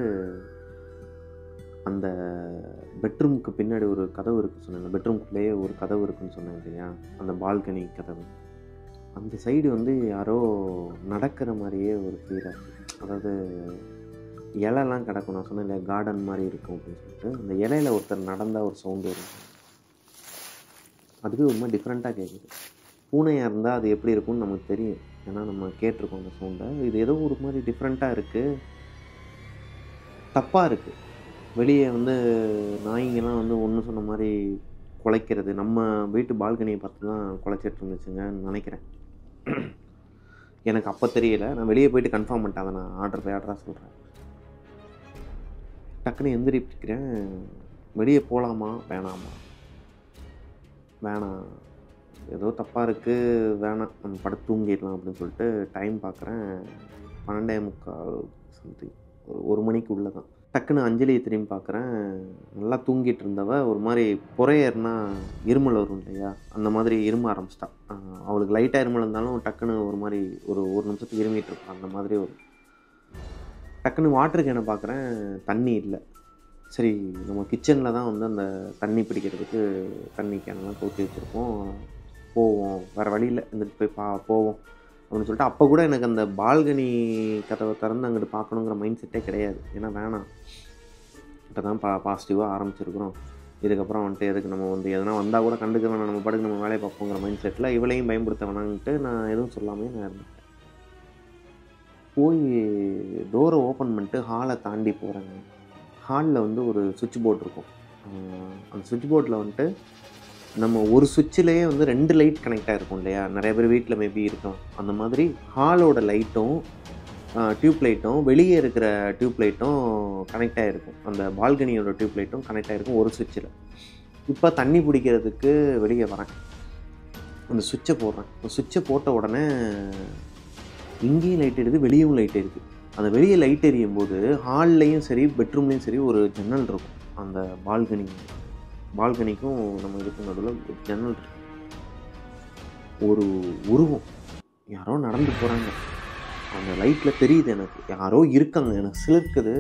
அந்த பெட்ரூமுக்கு பின்னாடி ஒரு கதவு இருக்குன்னு சொன்னேன் பெட்ரூம்குள்ளேயே ஒரு கதவு இருக்குன்னு சொன்னேன் இல்லையா அந்த பால்கனி கதவு அந்த சைடு வந்து யாரோ நடக்கிற மாதிரியே ஒரு ஃபீல் ஆச்சு அதாவது இலைலாம் கிடக்கும் நான் சொன்னேன் இல்லையா கார்டன் மாதிரி இருக்கும் அப்படின்னு சொல்லிட்டு அந்த இலையில ஒருத்தர் நடந்தால் ஒரு சவுண்டு வரும் அதுவே ரொம்ப டிஃப்ரெண்ட்டாக கேட்குது பூனையாக இருந்தால் அது எப்படி இருக்கும்னு நமக்கு தெரியும் ஏன்னா நம்ம கேட்டிருக்கோம் அந்த சவுண்டை இது ஏதோ ஒரு மாதிரி டிஃப்ரெண்ட்டாக இருக்குது தப்பாக இருக்குது வெளியே வந்து நாய்ங்கெல்லாம் வந்து ஒன்று சொன்ன மாதிரி குலைக்கிறது நம்ம வீட்டு பால்கனியை பார்த்து தான் குலைச்சிட்டு இருந்துச்சுங்கன்னு நினைக்கிறேன் எனக்கு அப்போ தெரியல நான் வெளியே போயிட்டு கன்ஃபார்ம் பண்ணிட்டேன் அதை நான் ஆர்டர் போய் ஆர்டராக சொல்கிறேன் டக்குன்னு எந்திரிப்பிக்கிறேன் வெளியே போகலாமா வேணாமா வேணாம் ஏதோ தப்பாக இருக்குது வேணாம் நம்ம படுத்து தூங்கிடலாம் அப்படின்னு சொல்லிட்டு டைம் பார்க்குறேன் பன்னெண்டே முக்கால் சம்திங் ஒரு ஒரு மணிக்கு உள்ளே தான் டக்குன்னு அஞ்சலியை திரும்பி பார்க்குறேன் நல்லா தூங்கிட்டு இருந்தவ ஒரு மாதிரி புறையர்னா இருமல் வரும் இல்லையா அந்த மாதிரி இரும ஆரம்பிச்சிட்டா ஆஹ் அவளுக்கு லைட்டாக இருமல் இருந்தாலும் டக்குன்னு ஒரு மாதிரி ஒரு ஒரு நிமிஷத்துக்கு இருமிட்டு இருப்பான் அந்த மாதிரி ஒரு டக்குன்னு வாட்டர் கேனை பார்க்குறேன் தண்ணி இல்லை சரி நம்ம கிச்சனில் தான் வந்து அந்த தண்ணி பிடிக்கிறதுக்கு தண்ணி கேனெல்லாம் கவுத்தி வச்சுருப்போம் போவோம் வேறு வழியில் இருந்துட்டு போய் பா போவோம் அப்படின்னு சொல்லிட்டு அப்போ கூட எனக்கு அந்த பால்கனி கதவை திறந்து அங்கிட்டு பார்க்கணுங்கிற மைண்ட் செட்டே கிடையாது ஏன்னா வேணாம் இப்போ தான் பா பாசிட்டிவாக ஆரம்பிச்சிருக்கிறோம் இதுக்கப்புறம் வந்துட்டு எதுக்கு நம்ம வந்து எதனா வந்தால் கூட கண்டுக்க வேணாம் நம்ம படுக்கு நம்ம வேலையை பார்ப்போங்கிற மைண்ட் செட்டில் இவளையும் பயன்படுத்த வேணான்ட்டு நான் எதுவும் சொல்லாமே நான் இருந்தேன் போய் டோரை ஓப்பன் பண்ணிட்டு ஹாலை தாண்டி போகிறேங்க ஹாலில் வந்து ஒரு சுவிட்ச் போர்டு இருக்கும் ஆஹ் அந்த சுவிட்ச் போர்டில் வந்துட்டு நம்ம ஒரு சுவிட்சிலேயே வந்து ரெண்டு லைட் கனெக்ட் ஆகிருக்கும் இல்லையா நிறைய பேர் வீட்டில் மேபி இருக்கும் அந்த மாதிரி ஹாலோட லைட்டும் டியூப் லைட்டும் வெளியே இருக்கிற டியூப் லைட்டும் கனெக்ட் ஆகிருக்கும் அந்த பால்கனியோட டியூப் லைட்டும் கனெக்ட் ஆகிருக்கும் ஒரு சுவிட்சில் இப்போ தண்ணி பிடிக்கிறதுக்கு வெளியே வரேன் அந்த சுவிட்சை போடுறேன் அந்த சுவிட்சை போட்ட உடனே இங்கேயும் லைட் எரியுது வெளியும் லைட் எரியுது அந்த வெளியே லைட் எரியும் போது ஹால்லையும் சரி பெட்ரூம்லேயும் சரி ஒரு ஜன்னல் இருக்கும் அந்த பால்கனி பால்கனிக்கும் நம்ம இதுக்கும் நடுவில் ஒரு ஜன்னல் இருக்கு ஒரு உருவம் யாரோ நடந்து போகிறாங்க அந்த லைட்டில் தெரியுது எனக்கு யாரோ இருக்காங்க எனக்கு சிலிர்க்குது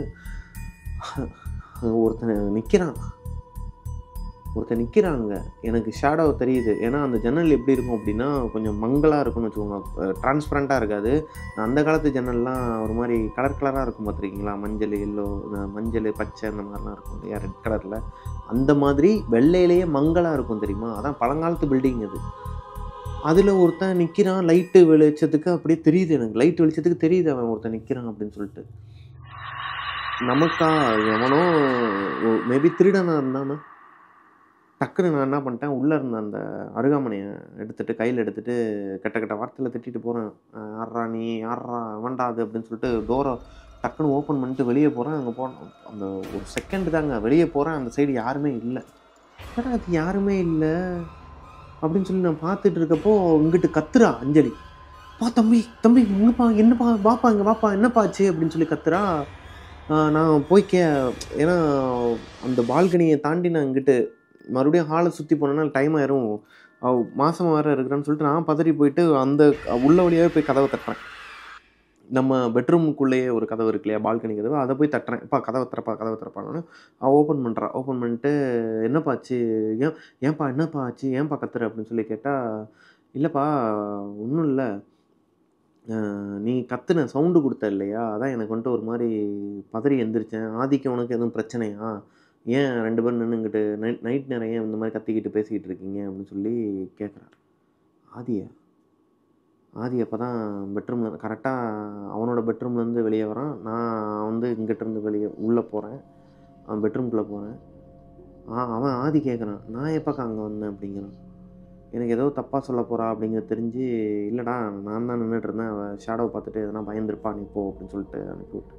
ஒருத்தன் நிற்கிறான் ஒருத்தன் நிற்கிறாங்க எனக்கு ஷேடோ தெரியுது ஏன்னா அந்த ஜன்னல் எப்படி இருக்கும் அப்படின்னா கொஞ்சம் மங்கலாக இருக்கும்னு வச்சுக்கோங்க டிரான்ஸ்பரண்ட்டாக இருக்காது அந்த காலத்து ஜன்னல்லாம் ஒரு மாதிரி கலர் கலராக இருக்கும் பார்த்துருக்கீங்களா மஞ்சள் எல்லோ மஞ்சள் பச்சை அந்த மாதிரிலாம் இருக்கும் இல்லையா ரெட் கலரில் அந்த மாதிரி வெள்ளையிலேயே மங்கலாக இருக்கும் தெரியுமா அதான் பழங்காலத்து பில்டிங் அது அதில் ஒருத்தன் நிற்கிறான் லைட்டு வெளிச்சத்துக்கு அப்படியே தெரியுது எனக்கு லைட் வெளிச்சத்துக்கு தெரியுது அவன் ஒருத்தன் நிற்கிறான் அப்படின்னு சொல்லிட்டு நமக்கா எவனோ மேபி திருடனாக இருந்தானா டக்குன்னு நான் என்ன பண்ணிட்டேன் உள்ளே இருந்த அந்த அருகாமனையை எடுத்துகிட்டு கையில் எடுத்துகிட்டு கெட்ட கெட்ட வார்த்தையில் திட்டிட்டு போகிறேன் யார்ரா நீ யார்ரா வேண்டா அது அப்படின்னு சொல்லிட்டு டோரை டக்குன்னு ஓப்பன் பண்ணிட்டு வெளியே போகிறேன் அங்கே போனேன் அந்த ஒரு செகண்ட் தாங்க வெளியே போகிறேன் அந்த சைடு யாருமே இல்லை ஏன்னா அது யாருமே இல்லை அப்படின்னு சொல்லி நான் பார்த்துட்டு இருக்கப்போ இங்கிட்டு கத்துறா அஞ்சலி பா தம்பி தம்பி எங்கப்பா என்னப்பா வாப்பா இங்கே வாப்பா என்னப்பா ஆச்சு அப்படின்னு சொல்லி கத்துறா நான் போய் கே ஏன்னா அந்த பால்கனியை தாண்டி நான் இங்கிட்டு மறுபடியும் ஹாலை சுற்றி போனேன்னா டைம் ஆயிரும் அவ மாதம் வேறு இருக்கிறான்னு சொல்லிட்டு நான் பதறி போயிட்டு அந்த உள்ள வழியாகவே போய் கதவை தட்டுறேன் நம்ம பெட்ரூமுக்குள்ளேயே ஒரு கதவு இருக்கு இல்லையா பால்கனி கதவு அதை போய் தட்டுறேன் அப்பா கதவை திறப்பா கதவை திறப்பான்னு அவள் ஓப்பன் பண்ணுறா ஓப்பன் பண்ணிட்டு என்னப்பா ஆச்சு ஏன் ஏன்பா என்னப்பா ஆச்சு ஏன்பா கத்துற அப்படின்னு சொல்லி கேட்டால் இல்லைப்பா ஒன்றும் இல்லை நீ கத்துன சவுண்டு கொடுத்த இல்லையா அதான் எனக்கு வந்துட்டு ஒரு மாதிரி பதறி எந்திரிச்சேன் ஆதிக்கு உனக்கு எதுவும் பிரச்சனையா ஏன் ரெண்டு பேரும் நின்றுங்கிட்டு நைட் நைட் நிறைய இந்த மாதிரி கத்திக்கிட்டு பேசிக்கிட்டு இருக்கீங்க அப்படின்னு சொல்லி கேட்குறாரு ஆதியா ஆதி அப்போ தான் பெட்ரூமில் கரெக்டாக அவனோட பெட்ரூம்லேருந்து வெளியே வரான் நான் வந்து இங்கிட்டேருந்து வெளியே உள்ளே போகிறேன் அவன் பெட்ரூம்குள்ளே போகிறேன் ஆ அவன் ஆதி கேட்குறான் நான் எப்போக்கா அங்கே வந்தேன் அப்படிங்கிறான் எனக்கு ஏதோ தப்பாக சொல்ல போகிறா அப்படிங்கிறது தெரிஞ்சு இல்லைடா நான் தான் நின்றுட்டு இருந்தேன் அவள் ஷேடோவை பார்த்துட்டு எதனா பயந்துருப்பா நீ போ அப்படின்னு சொல்லிட்டு அனுப்பிவிட்டு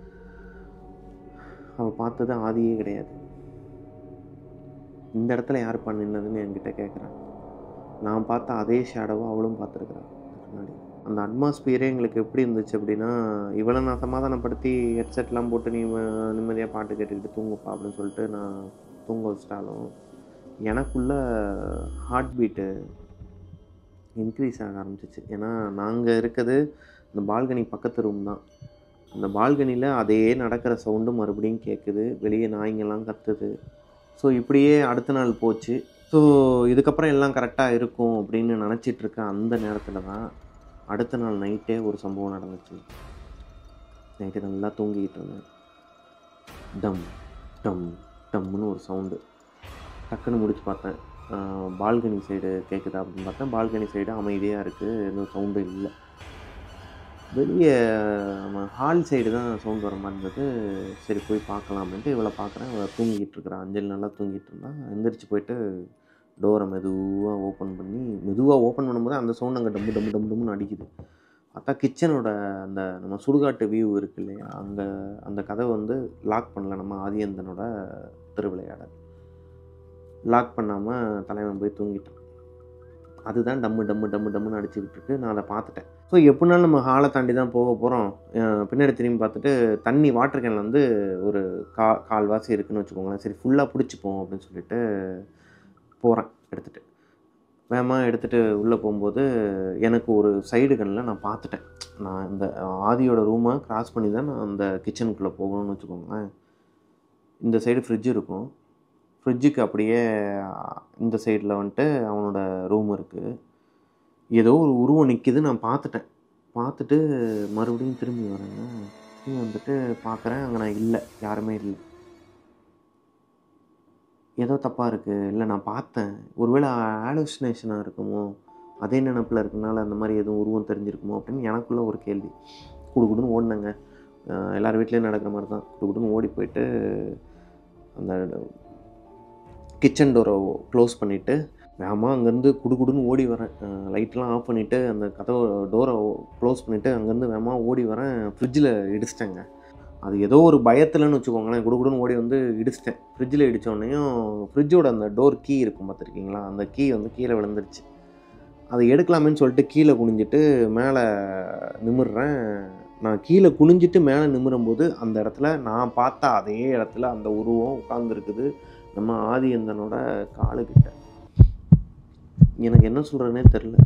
அவள் பார்த்தது ஆதியே கிடையாது இந்த இடத்துல யாருப்பா நின்னதுன்னு என்கிட்ட கேட்குறான் நான் பார்த்த அதே ஷேடோவை அவளும் பார்த்துருக்குறான் முன்னாடி அந்த அட்மாஸ்பியரே எங்களுக்கு எப்படி இருந்துச்சு அப்படின்னா இவளை நான் சமாதானப்படுத்தி ஹெட்செட்லாம் போட்டு நீ நிம்மதியாக பாட்டு கேட்டுக்கிட்டு தூங்குப்பா அப்படின்னு சொல்லிட்டு நான் தூங்க வச்சிட்டாலும் எனக்குள்ள ஹார்ட் பீட்டு இன்க்ரீஸ் ஆக ஆரம்பிச்சிச்சு ஏன்னா நாங்கள் இருக்கிறது இந்த பால்கனி பக்கத்து ரூம் தான் அந்த பால்கனியில் அதே நடக்கிற சவுண்டு மறுபடியும் கேட்குது வெளியே நாய்ங்கெல்லாம் கத்துது ஸோ இப்படியே அடுத்த நாள் போச்சு ஸோ இதுக்கப்புறம் எல்லாம் கரெக்டாக இருக்கும் அப்படின்னு நினச்சிட்டு இருக்க அந்த நேரத்தில் தான் அடுத்த நாள் நைட்டே ஒரு சம்பவம் நடந்துச்சு நைட்டு நல்லா தூங்கிக்கிட்டு இருந்தேன் டம் டம் டம்னு ஒரு சவுண்டு டக்குன்னு முடிச்சு பார்த்தேன் பால்கனி சைடு கேட்குதா அப்படின்னு பார்த்தேன் பால்கனி சைடு அமைதியாக இருக்குது எதுவும் சவுண்டு இல்லை வெளியே நம்ம ஹால் சைடு தான் சவுண்ட் வர மாதிரி இருந்தது சரி போய் பார்க்கலாம் அப்படின்ட்டு இவளை பார்க்குறேன் இவளை தூங்கிட்டு இருக்கிறா அஞ்சலி நல்லா தூங்கிட்டு இருந்தா எந்திரிச்சு போயிட்டு டோரை மெதுவாக ஓப்பன் பண்ணி மெதுவாக ஓப்பன் பண்ணும்போது அந்த சவுண்ட் அங்கே டம்மு டம்மு டம்மு டம்முன்னு அடிக்குது பார்த்தா கிச்சனோட அந்த நம்ம சுடுகாட்டு வியூ இருக்கு இல்லையா அங்கே அந்த கதவை வந்து லாக் பண்ணல நம்ம ஆதியந்தனோட திருவிளையாடல் லாக் பண்ணாமல் தலைவன் போய் தூங்கிட்டான் அதுதான் டம்மு டம்மு டம்மு டம்முன்னு அடிச்சுக்கிட்டு இருக்கு நான் அதை பார்த்துட்டேன் ஸோ எப்படினாலும் நம்ம ஹாலை தாண்டி தான் போக போகிறோம் பின்னாடி திரும்பி பார்த்துட்டு தண்ணி வாட்டர் கேனில் வந்து ஒரு கா கால்வாசி இருக்குன்னு வச்சுக்கோங்களேன் சரி ஃபுல்லாக பிடிச்சிப்போம் அப்படின்னு சொல்லிட்டு போகிறேன் எடுத்துகிட்டு வேகமாக எடுத்துகிட்டு உள்ளே போகும்போது எனக்கு ஒரு சைடு கண்ணில் நான் பார்த்துட்டேன் நான் இந்த ஆதியோட ரூமை கிராஸ் பண்ணி தான் நான் அந்த கிச்சனுக்குள்ளே போகணும்னு வச்சுக்கோங்களேன் இந்த சைடு ஃப்ரிட்ஜ் இருக்கும் ஃப்ரிட்ஜுக்கு அப்படியே இந்த சைடில் வந்துட்டு அவனோட ரூம் இருக்குது ஏதோ ஒரு உருவம் நிற்கிது நான் பார்த்துட்டேன் பார்த்துட்டு மறுபடியும் திரும்பி வரேங்க திரும்பி வந்துட்டு பார்க்குறேன் அங்கே நான் இல்லை யாருமே இல்லை ஏதோ தப்பாக இருக்குது இல்லை நான் பார்த்தேன் ஒருவேளை ஆலோசினேஷனாக இருக்குமோ அதே நினப்பில் இருக்கனால அந்த மாதிரி எதுவும் உருவம் தெரிஞ்சிருக்குமோ அப்படின்னு எனக்குள்ளே ஒரு கேள்வி குடுக்குடுன்னு ஓடினேங்க எல்லார் வீட்லேயும் நடக்கிற மாதிரி தான் குடுக்குடுன்னு ஓடி போயிட்டு அந்த கிச்சன் டோரை க்ளோஸ் பண்ணிவிட்டு வேகமாக அங்கேருந்து குடுகுடுன்னு ஓடி வரேன் லைட்லாம் ஆஃப் பண்ணிவிட்டு அந்த கதவை டோரை க்ளோஸ் பண்ணிவிட்டு அங்கேருந்து வேகமாக ஓடி வரேன் ஃப்ரிட்ஜில் இடிச்சிட்டேங்க அது ஏதோ ஒரு பயத்தில்னு வச்சுக்கோங்களேன் குடுகுடுன்னு ஓடி வந்து இடிச்சிட்டேன் ஃப்ரிட்ஜில் இடித்தோடனையும் ஃப்ரிட்ஜோட அந்த டோர் கீ இருக்கும் பார்த்துருக்கீங்களா அந்த கீ வந்து கீழே விழுந்துருச்சு அதை எடுக்கலாமேன்னு சொல்லிட்டு கீழே குனிஞ்சிட்டு மேலே நிமிடுறேன் நான் கீழே குனிஞ்சிட்டு மேலே நிமிரும்போது அந்த இடத்துல நான் பார்த்த அதே இடத்துல அந்த உருவம் உட்காந்துருக்குது நம்ம ஆதியந்தனோட காலுக்கிட்ட எனக்கு என்ன சொல்கிறேனே தெரில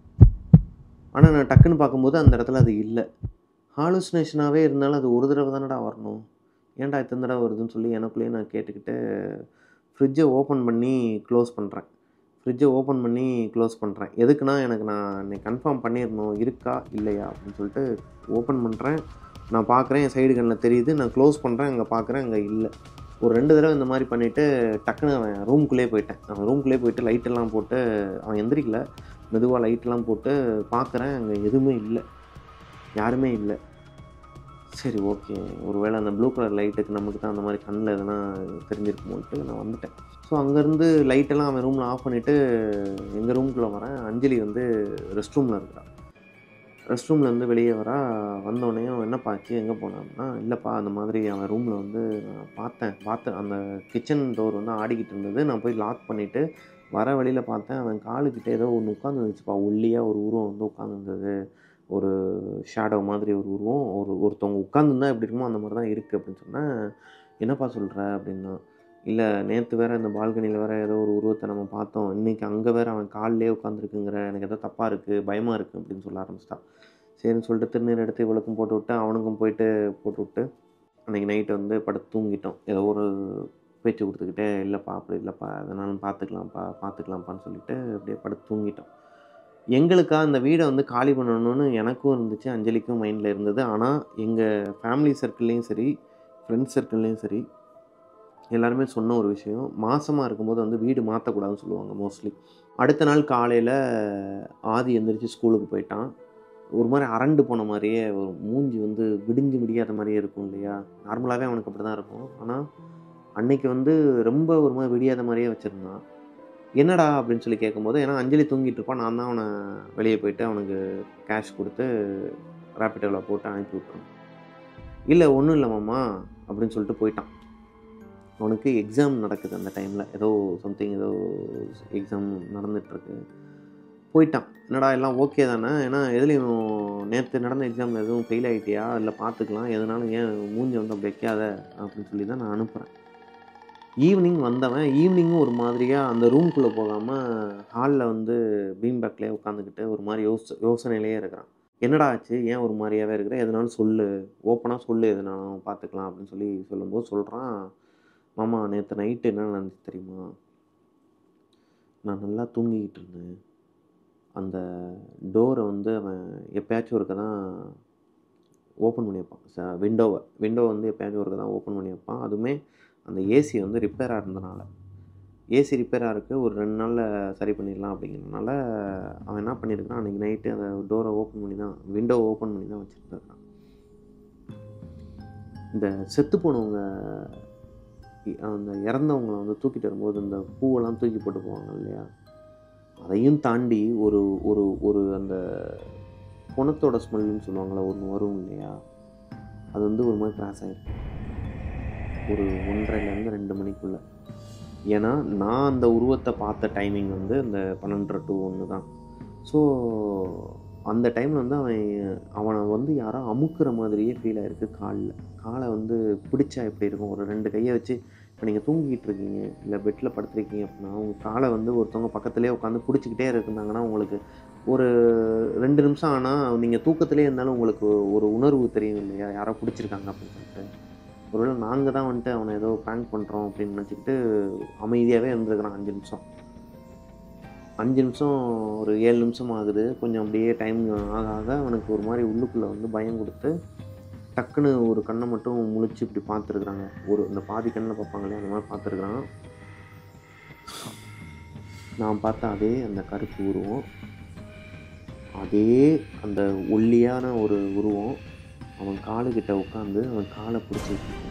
ஆனால் நான் டக்குன்னு பார்க்கும்போது அந்த இடத்துல அது இல்லை ஹாலுசினேஷனாகவே இருந்தாலும் அது ஒரு தடவை தானடா வரணும் ஏன்டா இத்தனை தடவை வருதுன்னு சொல்லி எனக்குள்ளேயே நான் கேட்டுக்கிட்டு ஃப்ரிட்ஜை ஓப்பன் பண்ணி க்ளோஸ் பண்ணுறேன் ஃப்ரிட்ஜை ஓப்பன் பண்ணி க்ளோஸ் பண்ணுறேன் எதுக்குன்னா எனக்கு நான் இன்னைக்கு கன்ஃபார்ம் பண்ணிடணும் இருக்கா இல்லையா அப்படின்னு சொல்லிட்டு ஓப்பன் பண்ணுறேன் நான் பார்க்குறேன் என் சைடு கண்ணில் தெரியுது நான் க்ளோஸ் பண்ணுறேன் அங்கே பார்க்குறேன் அங்கே இல்லை ஒரு ரெண்டு தடவை இந்த மாதிரி பண்ணிவிட்டு டக்குன்னு அவன் ரூம்குள்ளே போயிட்டேன் அவன் ரூம்குள்ளே போயிட்டு லைட்டெல்லாம் போட்டு அவன் எந்திரிக்கல மெதுவாக லைட்டெல்லாம் போட்டு பார்க்குறேன் அங்கே எதுவுமே இல்லை யாருமே இல்லை சரி ஓகே ஒருவேளை அந்த ப்ளூ கலர் லைட்டுக்கு நமக்கு தான் அந்த மாதிரி கண்ணில் எதனா தெரிஞ்சிருக்குமோன்ட்டு நான் வந்துட்டேன் ஸோ அங்கேருந்து லைட்டெல்லாம் அவன் ரூமில் ஆஃப் பண்ணிவிட்டு எங்கள் ரூம்குள்ளே வரேன் அஞ்சலி வந்து ரெஸ்ட் ரூமில் இருக்கிறான் ரெஸ்ட் ரூம்லேருந்து வெளியே வரா வந்தோடனேயும் என்னப்பா ஆச்சு எங்கே போனான்னா இல்லைப்பா அந்த மாதிரி அவன் ரூமில் வந்து நான் பார்த்தேன் பார்த்தேன் அந்த கிச்சன் டோர் வந்து ஆடிக்கிட்டு இருந்தது நான் போய் லாக் பண்ணிவிட்டு வர வழியில் பார்த்தேன் அவன் காலுக்கிட்ட ஏதோ ஒன்று உட்காந்துருந்துச்சுப்பா ஒல்லியாக ஒரு உருவம் வந்து உட்காந்துருந்தது ஒரு ஷேடோ மாதிரி ஒரு உருவம் ஒரு ஒருத்தவங்க உட்காந்துருந்தா எப்படி இருக்குமோ அந்த மாதிரி தான் இருக்குது அப்படின்னு சொன்னேன் என்னப்பா சொல்கிற அப்படின்னா இல்லை நேற்று வேறு இந்த பால்கனியில் வேறு ஏதோ ஒரு உருவத்தை நம்ம பார்த்தோம் இன்றைக்கி அங்கே வேறு அவன் காலிலே உட்காந்துருக்குங்கிற எனக்கு ஏதோ தப்பாக இருக்குது பயமாக இருக்குது அப்படின்னு சொல்ல ஆரம்பிச்சிட்டா சரின்னு சொல்லிட்டு திருநீர் எடுத்து இவளுக்கும் போட்டு விட்டு அவனுக்கும் போயிட்டு போட்டு விட்டு அன்றைக்கி நைட்டு வந்து படுத்து தூங்கிட்டோம் ஏதோ ஒரு பேச்சு கொடுத்துக்கிட்டே இல்லைப்பா அப்படி இல்லைப்பா அதனாலும் பார்த்துக்கலாம்ப்பா பார்த்துக்கலாம்ப்பான்னு சொல்லிட்டு அப்படியே படுத்து தூங்கிட்டோம் எங்களுக்கா அந்த வீடை வந்து காலி பண்ணணும்னு எனக்கும் இருந்துச்சு அஞ்சலிக்கும் மைண்டில் இருந்தது ஆனால் எங்கள் ஃபேமிலி சர்க்கிள்லேயும் சரி ஃப்ரெண்ட்ஸ் சர்க்கிள்லேயும் சரி எல்லாருமே சொன்ன ஒரு விஷயம் மாசமாக இருக்கும்போது வந்து வீடு மாற்றக்கூடாதுன்னு சொல்லுவாங்க மோஸ்ட்லி அடுத்த நாள் காலையில் ஆதி எந்திரிச்சு ஸ்கூலுக்கு போயிட்டான் ஒரு மாதிரி அரண்டு போன மாதிரியே ஒரு மூஞ்சி வந்து விடிஞ்சு விடியாத மாதிரியே இருக்கும் இல்லையா நார்மலாகவே அவனுக்கு அப்படி தான் இருக்கும் ஆனால் அன்னைக்கு வந்து ரொம்ப ஒரு மாதிரி விடியாத மாதிரியே வச்சுருந்தான் என்னடா அப்படின்னு சொல்லி கேட்கும்போது ஏன்னா அஞ்சலி தூங்கிட்டு இருப்பான் நான் தான் அவனை வெளியே போயிட்டு அவனுக்கு கேஷ் கொடுத்து ரேப்பிட்டோவில் போட்டு அனுப்பி விட்றேன் இல்லை ஒன்றும் இல்லை மாமா அப்படின்னு சொல்லிட்டு போயிட்டான் அவனுக்கு எக்ஸாம் நடக்குது அந்த டைமில் ஏதோ சம்திங் ஏதோ எக்ஸாம் நடந்துகிட்ருக்கு போயிட்டான் என்னடா எல்லாம் ஓகே தானே ஏன்னா எதுலேயும் நேற்று நடந்த எக்ஸாமில் எதுவும் ஃபெயில் ஆகிட்டியா இல்லை பார்த்துக்கலாம் எதனாலும் ஏன் மூஞ்சி வந்து அப்படி வைக்காத அப்படின்னு சொல்லி தான் நான் அனுப்புகிறேன் ஈவினிங் வந்தவன் ஈவினிங்கும் ஒரு மாதிரியாக அந்த ரூம்குள்ளே போகாமல் ஹாலில் வந்து பீம் பேக்லேயே உட்காந்துக்கிட்டு ஒரு மாதிரி யோச யோசனையிலேயே இருக்கிறான் என்னடா ஆச்சு ஏன் ஒரு மாதிரியாகவே இருக்கிற எதனாலும் சொல்லு ஓப்பனாக சொல்லு எதனாலும் பார்த்துக்கலாம் அப்படின்னு சொல்லி சொல்லும்போது சொல்கிறான் மாமா நேற்று நைட்டு என்ன நடந்துச்சு தெரியுமா நான் நல்லா தூங்கிக்கிட்டு இருந்தேன் அந்த டோரை வந்து அவன் எப்பயாச்சும் ஒருக்க தான் ஓப்பன் பண்ணி வைப்பான் ச விண்டோவை விண்டோவை வந்து எப்பயாச்சும் ஒருக்க தான் ஓப்பன் பண்ணி வைப்பான் அதுவுமே அந்த ஏசி வந்து ரிப்பேராக இருந்தனால ஏசி ரிப்பேராக இருக்குது ஒரு ரெண்டு நாளில் சரி பண்ணிடலாம் அப்படிங்கிறதுனால அவன் என்ன பண்ணியிருக்கான் அன்றைக்கி நைட்டு அந்த டோரை ஓப்பன் பண்ணி தான் விண்டோவை ஓப்பன் பண்ணி தான் வச்சுருந்துருக்கான் இந்த செத்து போனவங்க இ- அந்த இறந்தவங்களை வந்து தூக்கிட்டு வரும்போது இந்த பூவெல்லாம் தூக்கி போட்டு போவாங்க இல்லையா அதையும் தாண்டி ஒரு ஒரு ஒரு அந்த புணத்தோட ஸ்மெல்லுன்னு சொல்லுவாங்களே ஒன்று வரும் இல்லையா அது வந்து ஒரு மாதிரி கிராஸ் ஆகிருக்கு ஒரு ஒன்றரைலேருந்து ரெண்டு மணிக்குள்ளே ஏன்னா நான் அந்த உருவத்தை பார்த்த டைமிங் வந்து அந்த பன்னெண்டரை டு ஒன்று தான் ஸோ அந்த டைமில் வந்து அவன் அவனை வந்து யாரோ அமுக்குற மாதிரியே ஃபீல் ஆயிருக்கு காலில் காலை வந்து பிடிச்சா எப்படி இருக்கும் ஒரு ரெண்டு கையை வச்சு இப்போ நீங்கள் தூங்கிட்டு இருக்கீங்க இல்லை பெட்டில் படுத்துருக்கீங்க அப்படின்னா உங்கள் காலை வந்து ஒருத்தவங்க பக்கத்துலேயே உட்காந்து பிடிச்சிக்கிட்டே இருந்தாங்கன்னா உங்களுக்கு ஒரு ரெண்டு நிமிஷம் ஆனால் நீங்கள் தூக்கத்திலே இருந்தாலும் உங்களுக்கு ஒரு உணர்வு தெரியும் இல்லையா யாரோ பிடிச்சிருக்காங்க அப்படின்னு சொல்லிட்டு ஒருவேளை நாங்கள் தான் வந்துட்டு அவனை ஏதோ ப்ராங்க் பண்ணுறோம் அப்படின்னு நினச்சிக்கிட்டு அமைதியாகவே இருந்திருக்கிறான் அஞ்சு நிமிஷம் அஞ்சு நிமிஷம் ஒரு ஏழு நிமிஷம் ஆகுது கொஞ்சம் அப்படியே டைம் ஆக ஆக அவனுக்கு ஒரு மாதிரி உள்ளுக்குள்ளே வந்து பயம் கொடுத்து டக்குன்னு ஒரு கண்ணை மட்டும் முழிச்சு இப்படி பார்த்துருக்குறாங்க ஒரு இந்த பாதி கண்ணில் பார்ப்பாங்களே அந்த மாதிரி பார்த்துருக்குறான் நான் பார்த்த அதே அந்த கருப்பு உருவம் அதே அந்த ஒல்லியான ஒரு உருவம் அவன் காலுக்கிட்ட உட்காந்து அவன் காலை பிடிச்சிட்டு இருக்கு.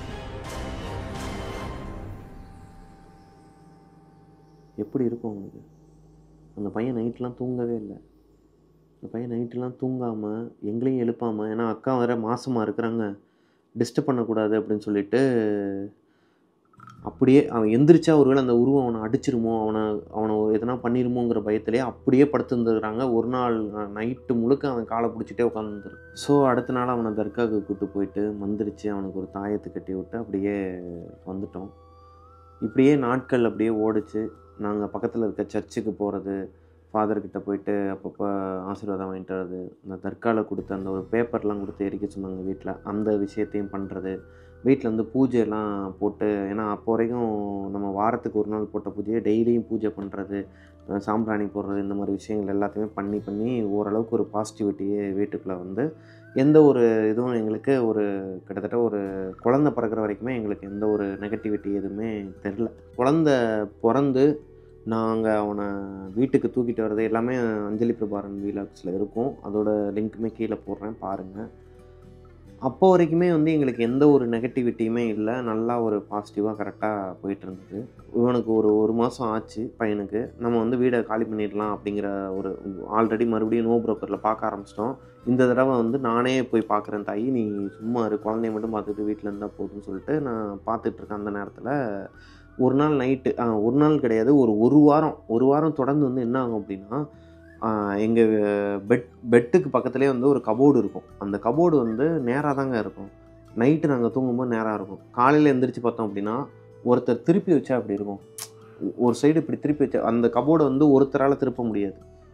எப்படி இருக்கும் அவனுக்கு அந்த பையன் நைட்லாம் தூங்கவே இல்லை அந்த பையன் நைட்டெலாம் தூங்காமல் எங்களையும் எழுப்பாமல் ஏன்னா அக்கா வேற மாசமாக இருக்கிறாங்க டிஸ்டர்ப் பண்ணக்கூடாது அப்படின்னு சொல்லிட்டு அப்படியே அவன் எந்திரிச்சா ஒருவேளை அந்த உருவம் அவனை அடிச்சிருமோ அவனை அவனை எதனா பண்ணிருமோங்கிற பயத்திலே அப்படியே படுத்துருந்துருக்குறாங்க ஒரு நாள் நைட்டு முழுக்க அவன் காலை பிடிச்சிட்டே உட்காந்துருக்கான் ஸோ அடுத்த நாள் அவனை தர்காவுக்கு கூப்பிட்டு போயிட்டு மந்திரிச்சு அவனுக்கு ஒரு தாயத்தை கட்டி விட்டு அப்படியே வந்துட்டோம் இப்படியே நாட்கள் அப்படியே ஓடிச்சு நாங்கள் பக்கத்தில் இருக்க சர்ச்சுக்கு போகிறது ஃபாதர்கிட்ட போயிட்டு அப்பப்போ ஆசீர்வாதம் வாங்கிட்டு வர்றது அந்த தர்காவில் கொடுத்த அந்த ஒரு பேப்பர்லாம் கொடுத்து எரிக்க சொன்னாங்க வீட்டில் அந்த விஷயத்தையும் பண்ணுறது வீட்டில் வந்து பூஜையெல்லாம் போட்டு ஏன்னா அப்போ வரைக்கும் நம்ம வாரத்துக்கு ஒரு நாள் போட்ட பூஜையை டெய்லியும் பூஜை பண்ணுறது சாம்பிராணி போடுறது இந்த மாதிரி விஷயங்கள் எல்லாத்தையுமே பண்ணி பண்ணி ஓரளவுக்கு ஒரு பாசிட்டிவிட்டியே வீட்டுக்குள்ளே வந்து எந்த ஒரு இதுவும் எங்களுக்கு ஒரு கிட்டத்தட்ட ஒரு குழந்த பிறக்கிற வரைக்குமே எங்களுக்கு எந்த ஒரு நெகட்டிவிட்டி எதுவுமே தெரில குழந்த பிறந்து நாங்கள் அவனை வீட்டுக்கு தூக்கிட்டு வர்றது எல்லாமே அஞ்சலி பிரபாரன் வீலாக்ஸில் இருக்கும் அதோட லிங்க்குமே கீழே போடுறேன் பாருங்கள் அப்போ வரைக்குமே வந்து எங்களுக்கு எந்த ஒரு நெகட்டிவிட்டியுமே இல்லை நல்லா ஒரு பாசிட்டிவாக கரெக்டாக போயிட்டு இருந்தது இவனுக்கு ஒரு ஒரு மாதம் ஆச்சு பையனுக்கு நம்ம வந்து வீடை காலி பண்ணிடலாம் அப்படிங்கிற ஒரு ஆல்ரெடி மறுபடியும் நோ ப்ரோக்கரில் பார்க்க ஆரம்பிச்சிட்டோம் இந்த தடவை வந்து நானே போய் பார்க்குறேன் தாயி நீ சும்மா இரு குழந்தைய மட்டும் பார்த்துட்டு வீட்டில் இருந்தால் போதும்னு சொல்லிட்டு நான் பார்த்துட்ருக்கேன் அந்த நேரத்தில் ஒரு நாள் நைட்டு ஒரு நாள் கிடையாது ஒரு ஒரு வாரம் ஒரு வாரம் தொடர்ந்து வந்து என்ன ஆகும் அப்படின்னா எங்கள் பெட் பெட்டுக்கு பக்கத்துலேயே வந்து ஒரு கபோர்டு இருக்கும் அந்த கபோர்டு வந்து நேராக தாங்க இருக்கும் நைட்டு நாங்கள் தூங்கும்போது நேராக இருக்கும் காலையில் எந்திரிச்சு பார்த்தோம் அப்படின்னா ஒருத்தர் திருப்பி வச்சா அப்படி இருக்கும் ஒரு சைடு இப்படி திருப்பி வச்சா அந்த கபோர்டை வந்து ஒருத்தரால் திருப்ப முடியாது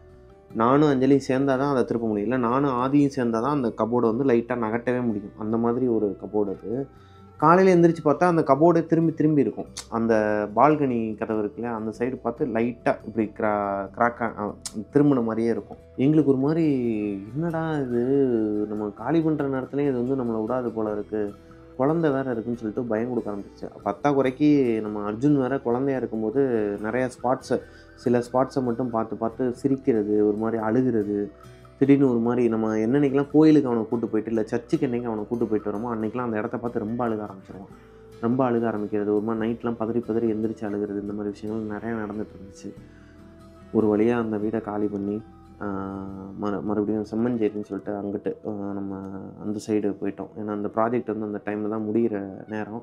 நானும் அஞ்சலியும் சேர்ந்தாதான் தான் அதை திருப்ப முடியும் இல்லை நானும் ஆதியும் சேர்ந்தாதான் தான் அந்த கபோர்டை வந்து லைட்டாக நகட்டவே முடியும் அந்த மாதிரி ஒரு கபோர்டு அது காலையில் எந்திரிச்சு பார்த்தா அந்த கபோர்டே திரும்பி திரும்பி இருக்கும் அந்த பால்கனி கதவு இருக்குல்ல அந்த சைடு பார்த்து லைட்டாக இப்படி கிரா கிராக்காக திரும்பின மாதிரியே இருக்கும் எங்களுக்கு ஒரு மாதிரி என்னடா இது நம்ம காலி பண்ணுற நேரத்துலேயும் இது வந்து நம்மளை விடாது போல இருக்குது குழந்தை வேற இருக்குன்னு சொல்லிட்டு பயம் கொடுக்க ஆரம்பிச்சிச்சு பத்தா குறைக்கு நம்ம அர்ஜுன் வேற குழந்தையா இருக்கும்போது நிறைய ஸ்பாட்ஸை சில ஸ்பாட்ஸை மட்டும் பார்த்து பார்த்து சிரிக்கிறது ஒரு மாதிரி அழுகிறது திடீர்னு ஒரு மாதிரி நம்ம என்னன்னைக்கெல்லாம் கோயிலுக்கு அவனை கூட்டு போயிட்டு இல்லை சர்ச்சுக்கு என்னைக்கு அவனை கூட்டு போயிட்டு வரோமோ அன்னைக்கெல்லாம் அந்த இடத்த பார்த்து ரொம்ப அழுக ஆரம்பிச்சிருவான் ரொம்ப அழுக ஆரம்பிக்கிறது ஒரு மாதிரி நைட்லாம் பதறி பதறி எந்திரிச்சு அழுகிறது இந்த மாதிரி விஷயங்கள் நிறையா நடந்துட்டு இருந்துச்சு ஒரு வழியாக அந்த வீடை காலி பண்ணி ஆஹ், மறு மறுபடியும் செம்மஞ்சேரின்னு சொல்லிட்டு அங்கிட்டு ஆஹ், நம்ம அந்த சைடு போயிட்டோம் ஏன்னா அந்த ப்ராஜெக்ட் வந்து அந்த டைமில் தான் முடிகிற நேரம்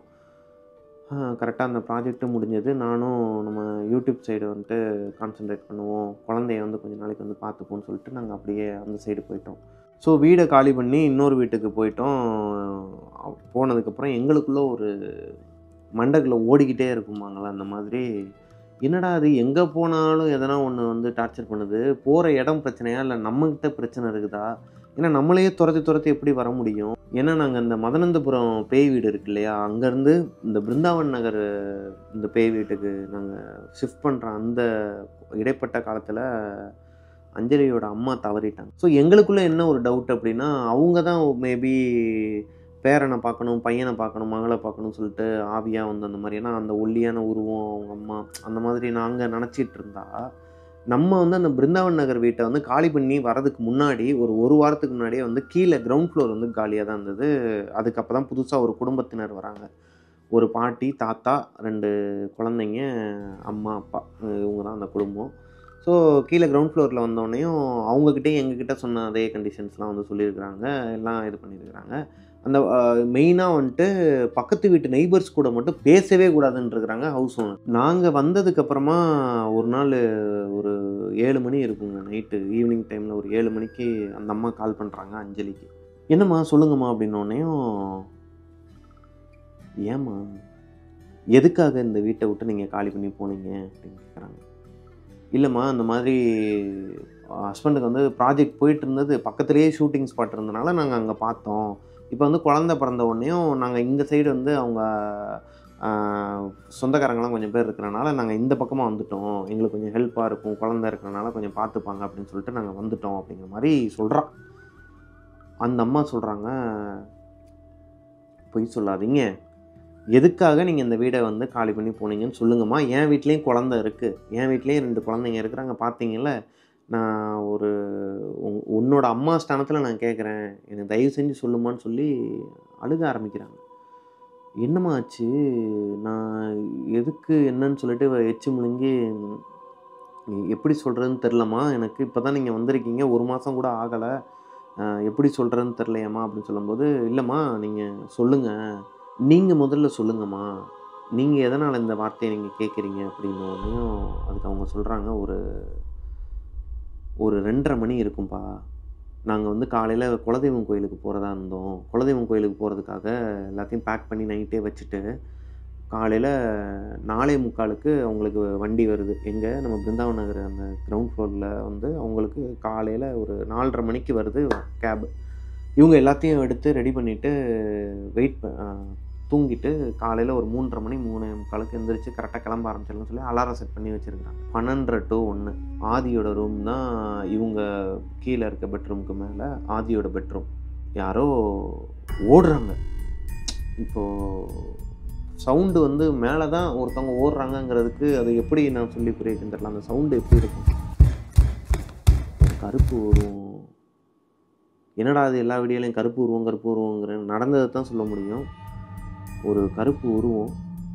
கரெக்டாக அந்த ப்ராஜெக்ட்டும் முடிஞ்சது நானும் நம்ம யூடியூப் சைடு வந்துட்டு கான்சென்ட்ரேட் பண்ணுவோம் குழந்தைய வந்து கொஞ்ச நாளைக்கு வந்து பார்த்துப்போம்னு சொல்லிட்டு நாங்கள் அப்படியே அந்த சைடு போயிட்டோம் ஸோ வீடை காலி பண்ணி இன்னொரு வீட்டுக்கு போயிட்டோம் அஹ் போனதுக்கப்புறம் எங்களுக்குள்ள ஒரு மண்டக்குள்ள ஓடிக்கிட்டே இருக்குமாங்களா அந்த மாதிரி என்னடா அது எங்கே போனாலும் எதனா ஒன்று வந்து டார்ச்சர் பண்ணுது போகிற இடம் பிரச்சனையா இல்லை நம்மக்கிட்ட பிரச்சனை இருக்குதா ஏன்னா நம்மளையே துரத்தி துரத்தி எப்படி வர முடியும் ஏன்னா நாங்கள் இந்த மதனந்தபுரம் பேய் வீடு இருக்கு இல்லையா அங்கேருந்து இந்த பிருந்தாவன் நகர் இந்த பேய் வீட்டுக்கு நாங்கள் ஷிஃப்ட் பண்ணுற அந்த இடைப்பட்ட காலத்தில் அஞ்சலியோட அம்மா தவறிட்டாங்க ஸோ எங்களுக்குள்ளே என்ன ஒரு டவுட் அப்படின்னா அவங்க தான் மேபி பேரனை பார்க்கணும் பையனை பார்க்கணும் மகளை பார்க்கணும்னு சொல்லிட்டு ஆவியாக வந்து அந்த மாதிரி ஏன்னா அந்த ஒல்லியான உருவம் அவங்க அம்மா அந்த மாதிரி நாங்கள் நினச்சிட்டு இருந்தா நம்ம வந்து அந்த பிருந்தாவன் நகர் வீட்டை வந்து காலி பண்ணி வரதுக்கு முன்னாடி ஒரு ஒரு வாரத்துக்கு முன்னாடியே வந்து கீழே கிரவுண்ட் ஃப்ளோர் வந்து காலியாக தான் இருந்தது அதுக்கு தான் புதுசாக ஒரு குடும்பத்தினர் வராங்க ஒரு பாட்டி தாத்தா ரெண்டு குழந்தைங்க அம்மா அப்பா இவங்க தான் அந்த குடும்பம் ஸோ கீழே கிரவுண்ட் ஃப்ளோரில் வந்தோடனையும் அவங்கக்கிட்டே எங்ககிட்ட சொன்ன அதே கண்டிஷன்ஸ்லாம் வந்து சொல்லியிருக்கிறாங்க எல்லாம் இது பண்ணியிருக்கிறாங்க அந்த மெயினாக வந்துட்டு பக்கத்து வீட்டு நெய்பர்ஸ் கூட மட்டும் பேசவே கூடாதுன்னு இருக்கிறாங்க ஹவுஸ் ஓனர் நாங்கள் வந்ததுக்கப்புறமா ஒரு நாள் ஒரு ஏழு மணி இருக்குங்க நைட்டு ஈவினிங் டைமில் ஒரு ஏழு மணிக்கு அந்த அம்மா கால் பண்ணுறாங்க அஞ்சலிக்கு என்னம்மா சொல்லுங்கம்மா அப்படின்னோடனையும் ஏம்மா எதுக்காக இந்த வீட்டை விட்டு நீங்கள் காலி பண்ணி போனீங்க அப்படின்னு கேட்குறாங்க இல்லைம்மா இந்த மாதிரி ஹஸ்பண்டுக்கு வந்து ப்ராஜெக்ட் போயிட்டு இருந்தது பக்கத்துலேயே ஷூட்டிங் ஸ்பாட் இருந்தனால நாங்கள் அங்கே பார்த்தோம் இப்போ வந்து குழந்த பிறந்த உடனேயும் நாங்கள் இந்த சைடு வந்து அவங்க ஆஹ், சொந்தக்காரங்களாம் கொஞ்சம் பேர் இருக்கிறனால நாங்கள் இந்த பக்கமாக வந்துட்டோம் எங்களுக்கு கொஞ்சம் ஹெல்ப்பாக இருக்கும் குழந்த இருக்கிறனால கொஞ்சம் பார்த்துப்பாங்க அப்படின்னு சொல்லிட்டு நாங்கள் வந்துட்டோம் அப்படிங்கிற மாதிரி சொல்கிறான் அந்த அம்மா சொல்கிறாங்க பொய் சொல்லாதீங்க எதுக்காக நீங்கள் இந்த வீடை வந்து காலி பண்ணி போனீங்கன்னு சொல்லுங்கம்மா என் வீட்லேயும் குழந்த இருக்குது என் வீட்லேயும் ரெண்டு குழந்தைங்க இருக்கிறாங்க பார்த்தீங்கல்ல நான் ஒரு உன் உன்னோட அம்மா ஸ்தானத்தில் நான் கேட்குறேன் எனக்கு தயவு செஞ்சு சொல்லுமான்னு சொல்லி அழுக ஆரம்பிக்கிறாங்க என்னம்மா ஆச்சு நான் எதுக்கு என்னன்னு சொல்லிட்டு இவ எச்சு முழுங்கி "நீ எப்படி சொல்கிறதுன்னு தெரிலம்மா எனக்கு இப்போ தான் நீங்கள் வந்திருக்கீங்க ஒரு மாதம் கூட ஆகலை எப்படி சொல்கிறதுன்னு தெரிலையாம்மா அப்படின்னு சொல்லும்போது இல்லைம்மா நீங்கள் சொல்லுங்கள் நீங்கள் முதல்ல சொல்லுங்கம்மா நீங்கள் எதனால் இந்த வார்த்தையை நீங்கள் கேட்குறீங்க அப்படின்னோடனையும் அதுக்கு அவங்க சொல்கிறாங்க ஒரு ஒரு ரெண்டரை மணி இருக்கும்பா நாங்கள் வந்து காலையில் குலதெய்வம் கோயிலுக்கு போகிறதா இருந்தோம் குலதெய்வம் கோயிலுக்கு போகிறதுக்காக எல்லாத்தையும் பேக் பண்ணி நைட்டே வச்சுட்டு காலையில் நாலே முக்காலுக்கு அவங்களுக்கு வண்டி வருது எங்கே நம்ம பிருந்தாவன் நகர் அந்த கிரவுண்ட் ஃப்ளோரில் வந்து அவங்களுக்கு காலையில் ஒரு நாலரை மணிக்கு வருது கேபு இவங்க எல்லாத்தையும் எடுத்து ரெடி பண்ணிவிட்டு வெயிட் தூங்கிட்டு காலையில் ஒரு மூன்றரை மணி மூணு முக்காலுக்கு எந்திரிச்சு கரெக்டாக கிளம்ப ஆரம்பிச்சிடலாம் சொல்லி அலாரம் செட் பண்ணி வச்சுருக்காங்க பன்னெண்டரை டு ஒன்று ஆதியோட ரூம் தான் இவங்க கீழே இருக்க பெட்ரூமுக்கு மேலே ஆதியோட பெட்ரூம் யாரோ ஓடுறாங்க இப்போது சவுண்டு வந்து மேலே தான் ஒருத்தவங்க ஓடுறாங்கங்கிறதுக்கு அது எப்படி நான் சொல்லி புரியுதுன்னு தெரியல அந்த சவுண்டு எப்படி இருக்கும் கருப்பு உருவம் என்னடா அது எல்லா வீடியோலையும் கருப்பு உருவம் கருப்பு உருவங்கிற நடந்ததை தான் சொல்ல முடியும் ஒரு கருப்பு உருவம்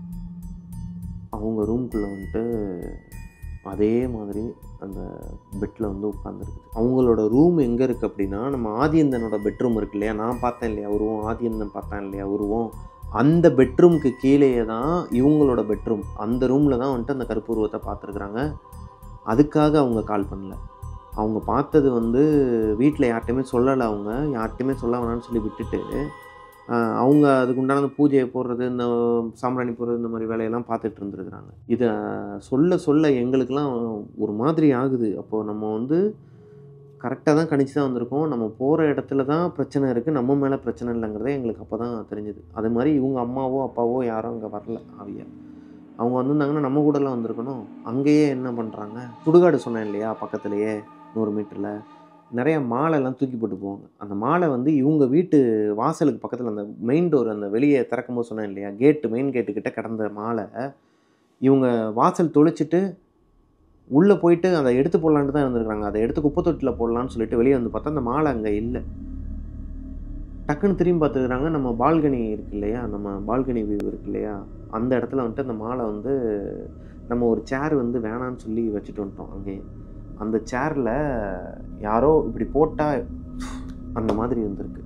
அவங்க ரூம்குள்ளே வந்துட்டு அதே மாதிரி அந்த பெட்டில் வந்து உட்காந்துருக்குது அவங்களோட ரூம் எங்கே இருக்குது அப்படின்னா நம்ம ஆதியந்தனோட பெட்ரூம் இருக்கு இல்லையா நான் பார்த்தேன் இல்லையா உருவம் ஆதியந்தன் பார்த்தேன் இல்லையா உருவம் அந்த பெட்ரூம்க்கு கீழேயே தான் இவங்களோட பெட்ரூம் அந்த ரூமில் தான் வந்துட்டு அந்த கருப்பு உருவத்தை பார்த்துருக்குறாங்க அதுக்காக அவங்க கால் பண்ணல அவங்க பார்த்தது வந்து வீட்டில் யார்கிட்டையுமே சொல்லலை அவங்க யார்கிட்டையுமே சொல்ல வேணாம்னு சொல்லி விட்டுட்டு ஆஹ், அவங்க அதுக்கு உண்டான அந்த பூஜையை போடுறது இந்த சாம்பிராணி போடுறது இந்த மாதிரி வேலையெல்லாம் பார்த்துட்டு இருந்துருக்குறாங்க இதை சொல்ல சொல்ல எங்களுக்கெல்லாம் ஒரு மாதிரி ஆகுது அப்போது நம்ம வந்து கரெக்டாக தான் கணிச்சு தான் வந்திருக்கோம் நம்ம போகிற இடத்துல தான் பிரச்சனை இருக்குது நம்ம மேலே பிரச்சனை இல்லைங்கிறதே எங்களுக்கு அப்போ தான் தெரிஞ்சுது அது மாதிரி இவங்க அம்மாவோ அப்பாவோ யாரும் அங்கே வரல ஆவியா அவங்க வந்திருந்தாங்கன்னா நம்ம கூடலாம் வந்திருக்கணும் அங்கேயே என்ன பண்ணுறாங்க சுடுகாடு சொன்னேன் இல்லையா பக்கத்துலேயே நூறு மீட்டரில் நிறைய மாலைலாம் தூக்கி போட்டு போவாங்க அந்த மாலை வந்து இவங்க வீட்டு வாசலுக்கு பக்கத்தில் அந்த மெயின் டோர் அந்த வெளியே திறக்கும் போது சொன்னேன் இல்லையா கேட்டு மெயின் கேட்டுக்கிட்ட கிடந்த மாலை இவங்க வாசல் தொளிச்சிட்டு உள்ளே போயிட்டு அதை எடுத்து போடலான்ட்டு தான் இருந்திருக்காங்க அதை எடுத்து குப்பை தொட்டியில் போடலான்னு சொல்லிட்டு வெளியே வந்து பார்த்தா அந்த மாலை அங்கே இல்லை டக்குன்னு திரும்பி பார்த்துக்கிறாங்க நம்ம பால்கனி இருக்கு இல்லையா நம்ம பால்கனி வியூ இருக்கு இல்லையா அந்த இடத்துல வந்துட்டு அந்த மாலை வந்து நம்ம ஒரு சேர் வந்து வேணான்னு சொல்லி வச்சுட்டு வந்துட்டோம் அங்கேயே அந்த சேரில் யாரோ இப்படி போட்டால் அந்த மாதிரி இருந்திருக்கு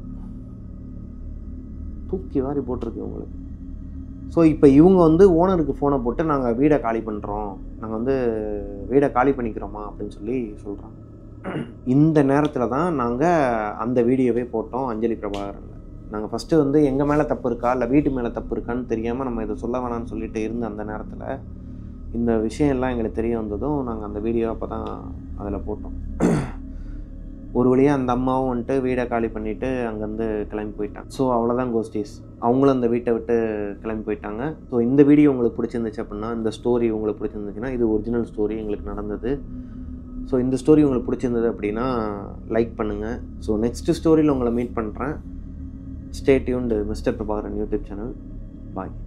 தூக்கி வாரி போட்டிருக்கு உங்களுக்கு ஸோ இப்போ இவங்க வந்து ஓனருக்கு ஃபோனை போட்டு நாங்கள் வீடை காலி பண்ணுறோம் நாங்கள் வந்து வீடை காலி பண்ணிக்கிறோமா அப்படின்னு சொல்லி சொல்கிறாங்க இந்த நேரத்தில் தான் நாங்கள் அந்த வீடியோவே போட்டோம் அஞ்சலி பிரபாகரனில் நாங்கள் ஃபஸ்ட்டு வந்து எங்கள் மேலே தப்பு இருக்கா இல்லை வீட்டு மேலே தப்பு இருக்கான்னு தெரியாமல் நம்ம இதை சொல்ல வேணாம்னு சொல்லிட்டு இருந்த அந்த நேரத்தில் இந்த விஷயம் எல்லாம் எங்களுக்கு தெரிய வந்ததும் நாங்கள் அந்த வீடியோ அப்போ தான் அதில் போட்டோம் ஒரு வழியாக அந்த அம்மாவும் வந்துட்டு வீடை காலி பண்ணிவிட்டு அங்கேருந்து கிளம்பி போயிட்டாங்க ஸோ அவ்வளோதான் கோஸ்டீஸ் அவங்களும் அந்த வீட்டை விட்டு கிளம்பி போயிட்டாங்க ஸோ இந்த வீடியோ உங்களுக்கு பிடிச்சிருந்துச்சு அப்படின்னா இந்த ஸ்டோரி உங்களுக்கு பிடிச்சிருந்துச்சுன்னா இது ஒரிஜினல் ஸ்டோரி எங்களுக்கு நடந்தது ஸோ இந்த ஸ்டோரி உங்களுக்கு பிடிச்சிருந்தது அப்படின்னா லைக் பண்ணுங்கள் ஸோ நெக்ஸ்ட் ஸ்டோரியில் உங்களை மீட் பண்ணுறேன் stay tuned mister Prabhakaran YouTube channel பாய்